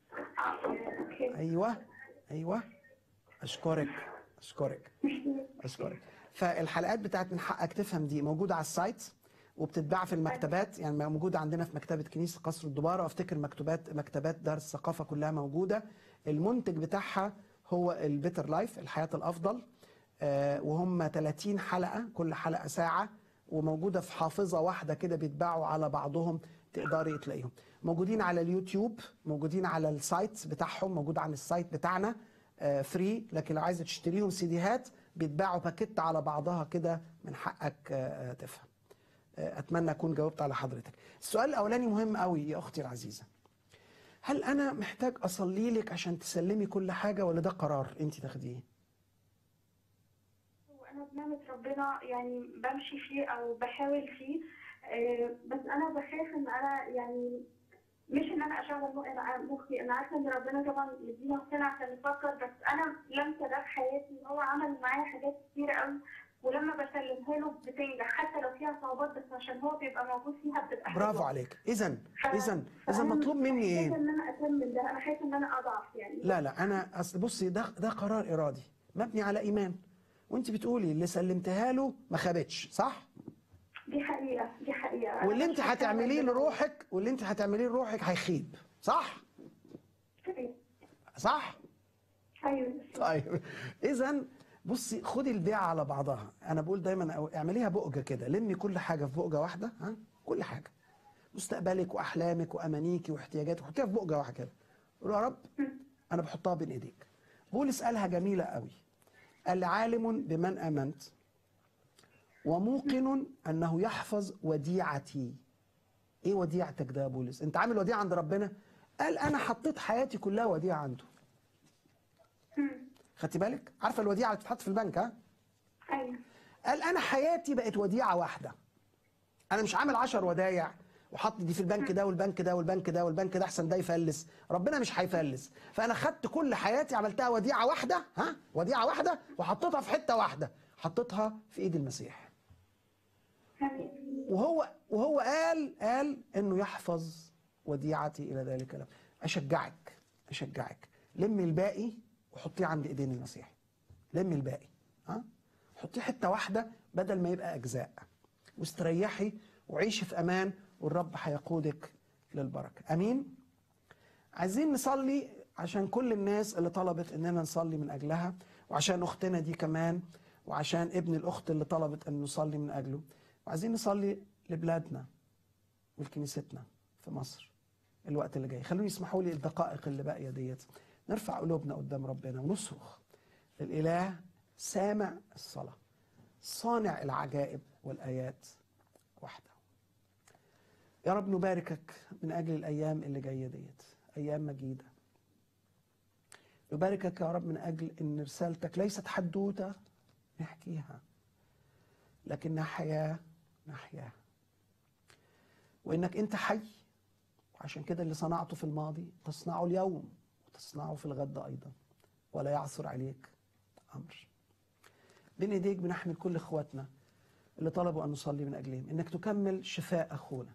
ايوه ايوه اشكرك اشكرك اشكرك فالحلقات بتاعت من حقك تفهم دي موجوده على السايت وبتتباع في المكتبات يعني موجوده عندنا في مكتبه كنيسه قصر الدباره وافتكر مكتبات مكتبات دار الثقافه كلها موجوده المنتج بتاعها هو البيتر لايف الحياه الافضل آه، وهم 30 حلقه كل حلقه ساعه وموجوده في حافظه واحده كده بيتباعوا على بعضهم تقدري تلاقيهم موجودين على اليوتيوب موجودين على السايت بتاعهم موجود على السايت بتاعنا فري لكن لو عايزه تشتريهم سيديهات بيتباعوا باكيت على بعضها كده من حقك آه، آه، تفهم آه، اتمنى اكون جاوبت على حضرتك السؤال الاولاني مهم قوي يا اختي العزيزه هل انا محتاج اصلي لك عشان تسلمي كل حاجه ولا ده قرار انت تاخديه وانا بنعمة ربنا يعني بمشي فيه او بحاول فيه آه، بس انا بخاف ان انا يعني مش ان انا اشغل مخي أنا- مخي انا عارفه ان ربنا طبعا يدينا وقتنا عشان نفكر بس انا لمسه ده في حياتي هو عمل معايا حاجات كتيره قوي ولما بسلمها له بتنجح حتى لو فيها صعوبات بس عشان هو بيبقى موجود فيها بتبقى برافو حلوة. عليك اذا ف- اذا اذا فأنا مطلوب مني خايفة ايه ان انا اكمل ده انا خايفه ان انا اضعف يعني لا لا انا اصل بصي ده ده قرار ارادي مبني على ايمان وانت بتقولي اللي سلمتها له ما خابتش صح دي حقيقه دي حقيقه أنا واللي مش انت عارفة هتعمليه أعمل ده. لروحك واللي انت هتعمليه لروحك هيخيب صح صح ايوه طيب اذا بصي خدي البيعه على بعضها انا بقول دايما أو- اعمليها بؤجه كده لمي كل حاجه في بؤجه واحده ها كل حاجه مستقبلك واحلامك وامانيكي واحتياجاتك حطيها في بؤجه واحده كده قول يا رب انا بحطها بين ايديك بولس قالها جميله قوي قال عالم بمن امنت وموقن انه يحفظ وديعتي ايه وديعتك ده يا بولس انت عامل وديعه عند ربنا قال انا حطيت حياتي كلها وديعه عنده خدتي بالك عارفه الوديعه اللي بتتحط في البنك ها ايوه قال انا حياتي بقت وديعه واحده انا مش عامل عشر ودايع وحط دي في البنك ده والبنك ده والبنك ده والبنك ده احسن ده يفلس ربنا مش هيفلس فانا خدت كل حياتي عملتها وديعه واحده ها وديعه واحده وحطيتها في حته واحده حطيتها في ايد المسيح وهو وهو قال قال انه يحفظ وديعتي الى ذلك الأمر. اشجعك اشجعك لمي الباقي وحطيه عند ايدين المسيح لم الباقي ها حطي حته واحده بدل ما يبقى اجزاء واستريحي وعيشي في امان والرب هيقودك للبركه امين عايزين نصلي عشان كل الناس اللي طلبت اننا نصلي من اجلها وعشان اختنا دي كمان وعشان ابن الاخت اللي طلبت ان نصلي من اجله وعايزين نصلي لبلادنا ولكنيستنا في مصر الوقت اللي جاي خلوني يسمحوا لي الدقائق اللي باقيه ديت نرفع قلوبنا قدام ربنا ونصرخ الاله سامع الصلاه صانع العجائب والايات وحده يا رب نباركك من اجل الايام اللي جايه ديت ايام مجيده نباركك يا رب من اجل ان رسالتك ليست حدوته نحكيها لكنها حياه نحياها وانك انت حي وعشان كده اللي صنعته في الماضي تصنعه اليوم وتصنعه في الغد ايضا ولا يعثر عليك امر بين ايديك بنحمل كل اخواتنا اللي طلبوا ان نصلي من اجلهم انك تكمل شفاء اخونا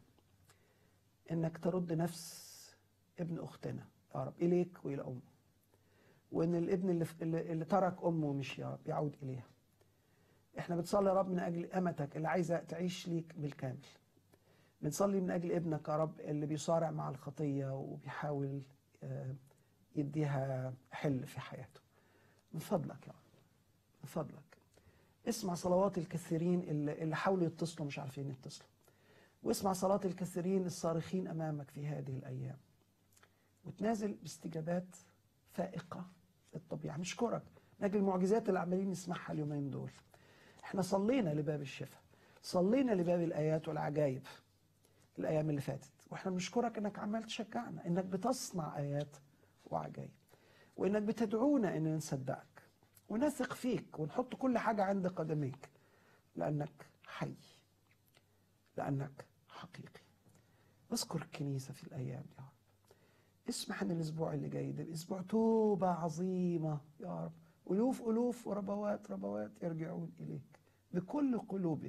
انك ترد نفس ابن اختنا يا رب اليك والى امه وان الابن اللي, اللي, اللي ترك امه ومشي يا رب يعود اليها احنا بنصلي يا رب من اجل امتك اللي عايزه تعيش ليك بالكامل بنصلي من اجل ابنك يا رب اللي بيصارع مع الخطيه وبيحاول آه، يديها حل في حياته من فضلك يا رب من فضلك اسمع صلوات الكثيرين اللي, اللي حاولوا يتصلوا مش عارفين يتصلوا واسمع صلاة الكثيرين الصارخين أمامك في هذه الأيام وتنازل باستجابات فائقة للطبيعة نشكرك من أجل المعجزات اللي عمالين نسمعها اليومين دول احنا صلينا لباب الشفاء صلينا لباب الآيات والعجائب الأيام اللي فاتت واحنا بنشكرك انك عمال تشجعنا انك بتصنع آيات وعجائب وانك بتدعونا اننا نصدقك ونثق فيك ونحط كل حاجة عند قدميك لأنك حي لأنك حقيقي اذكر الكنيسة في الأيام دي يا رب اسمح ان الاسبوع اللي جاي ده اسبوع توبة عظيمة يا رب ألوف ألوف وربوات ربوات يرجعون إليك بكل قلوبهم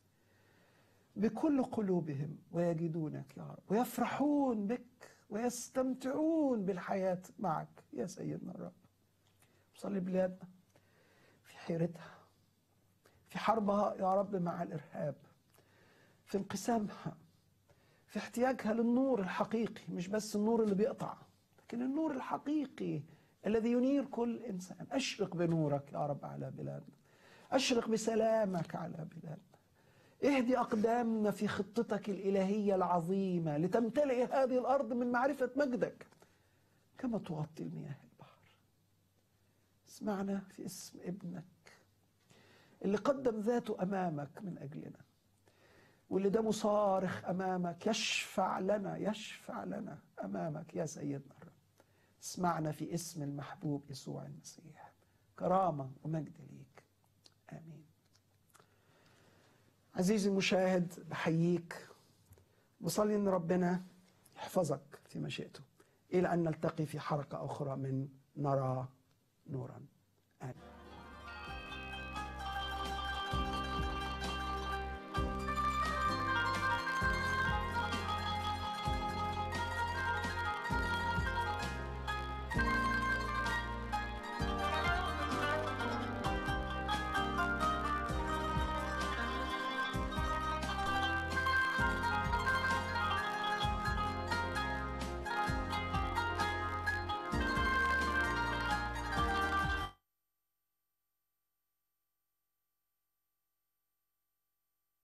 بكل قلوبهم ويجدونك يا رب ويفرحون بك ويستمتعون بالحياة معك يا سيدنا الرب صلي بلادنا في حيرتها في حربها يا رب مع الإرهاب في انقسامها في احتياجها للنور الحقيقي مش بس النور اللي بيقطع لكن النور الحقيقي الذي ينير كل إنسان أشرق بنورك يا رب على بلادنا أشرق بسلامك على بلادنا اهدي أقدامنا في خطتك الإلهية العظيمة لتمتلئ هذه الأرض من معرفة مجدك كما تغطي المياه البحر اسمعنا في اسم ابنك اللي قدم ذاته أمامك من أجلنا واللي ده مصارخ أمامك يشفع لنا يشفع لنا أمامك يا سيدنا الرب اسمعنا في اسم المحبوب يسوع المسيح كرامة ومجد ليك آمين عزيزي المشاهد بحييك بصلي ان ربنا يحفظك في مشيئته الى ان نلتقي في حلقه اخرى من نرى نورا